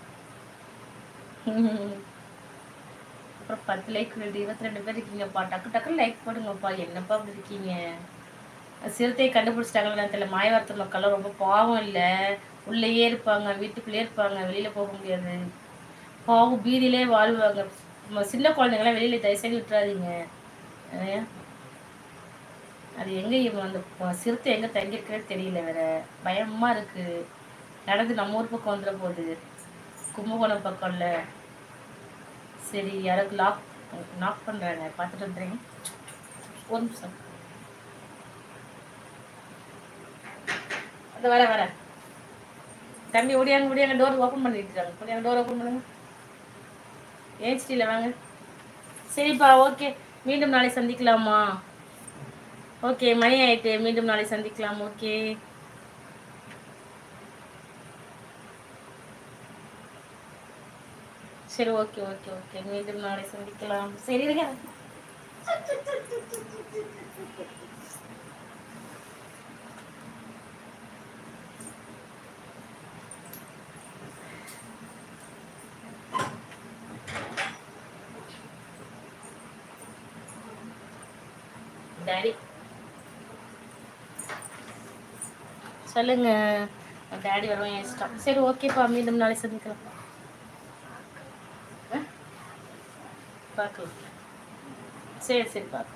அப்புறம் பத்து லைக் இருபத்தி ரெண்டு பேர் இருக்கீங்கப்பா டக்கு டக்குன்னு லைக் போடுங்கப்பா என்னப்பா அப்படி இருக்கீங்க சிறுத்தையை கண்டுபிடிச்சிட்டாங்களா தெரியல மாயவரத்து மக்கள்லாம் ரொம்ப பாவம் இல்லை உள்ளேயே இருப்பாங்க வீட்டுக்குள்ளேயே இருப்பாங்க வெளியில போக முடியாது பாவம் பீதியிலே வாழ்வாங்க ம- சின்ன குழந்தைங்களாம் வெளியில தயவு செய்து விட்டுறாதீங்க அஹ் அது எங்க இவன் அந்த ப- சிறுத்தை எங்க தங்கியிருக்கிறதே தெரியல வேற பயமா இருக்கு நடந்து நம்ம ஊர் பக்கம் வந்துட போகுது கும்பகோணம் பக்கம்ல சரி யாருக்கு லாக் நாக் பண்றாங்க பார்த்துட்டு வந்துடுறேன் ஒரு நிமிஷம் அது வர வர தம்பி ஓடியாங்க ஓடியாங்க டோர் ஓப்பன் பண்ணிட்டுருக்காங்க ஓடியாங்க டோர் ஓப்பன் பண்ணுங்க ஏன் ஸ்டீல வாங்க சரிப்பா ஓகே மீண்டும் நாளை சந்திக்கலாமா ஓகே மணி ஆயிட்டு மீண்டும் நாளை சந்திக்கலாம் ஓகே சரி ஓகே ஓகே ஓகே மீண்டும் நாளை சந்திக்கலாம் சரி இருங்க டாடி சொல்லுங்க டாடி வருவான் என் இஷ்டம் சரி ஓகேப்பா மீண்டும் நாளை சந்திக்கலாம் ஆ? பார்க்கலாம் சரி சரி பார்க்கலாம்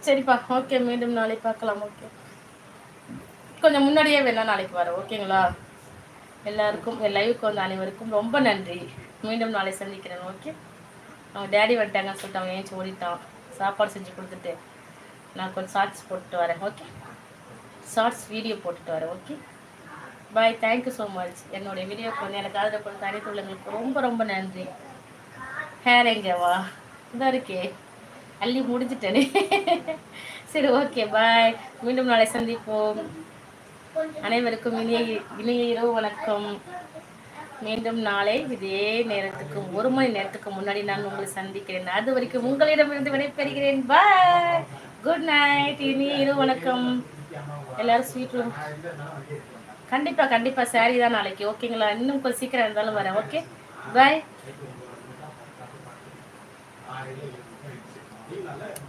சரிப்பா ஓகே மீண்டும் நாளை பார்க்கலாம் ஓகே கொஞ்சம் முன்னாடியே வேணா நாளைக்கு வரேன் ஓகேங்களா எல்லாருக்கும் என் லைவுக்கு வந்த அனைவருக்கும் ரொம்ப நன்றி மீண்டும் நாளை சந்திக்கிறேன் ஓகே அவன் டேடி வந்துட்டாங்கன்னு சொல்லிட்டு அவன் ஏஞ்சி ஓடிட்டான் சாப்பாடு செஞ்சு கொடுத்துட்டு நான் கொஞ்சம் ஷார்ட்ஸ் போட்டுட்டு வரேன் ஓகே ஷார்ட்ஸ் வீடியோ போட்டுட்டு வரேன் okay bye thank you so much என்னுடைய வீடியோக்கு வந்து எனக்கு ஆதரவு கொடுத்த அனைத்து உள்ளவங்களுக்கு ரொம்ப ரொம்ப நன்றி ஹேர் எங்கேவா இதாக இருக்கே அள்ளி முடிஞ்சிட்டேனே சரி ஓகே பாய் மீண்டும் நாளை சந்திப்போம் அனைவருக்கும் இனிய இனிய இரவு வணக்கம் மீண்டும் நாளை இதே நேரத்துக்கு ஒரு மணி நேரத்துக்கு முன்னாடி நான் உங்களை சந்திக்கிறேன் அது வரைக்கும் உங்களிடமிருந்து விடைபெறுகிறேன் பாய் குட் நைட் இனிய இரவு வணக்கம் எல்லாரும் ஸ்வீட் ரூம் கண்டிப்பா கண்டிப்பா சாரி தான் நாளைக்கு ஓகேங்களா இன்னும் கொஞ்சம் சீக்கிரம் இருந்தாலும் வரேன் ஓகே பாய்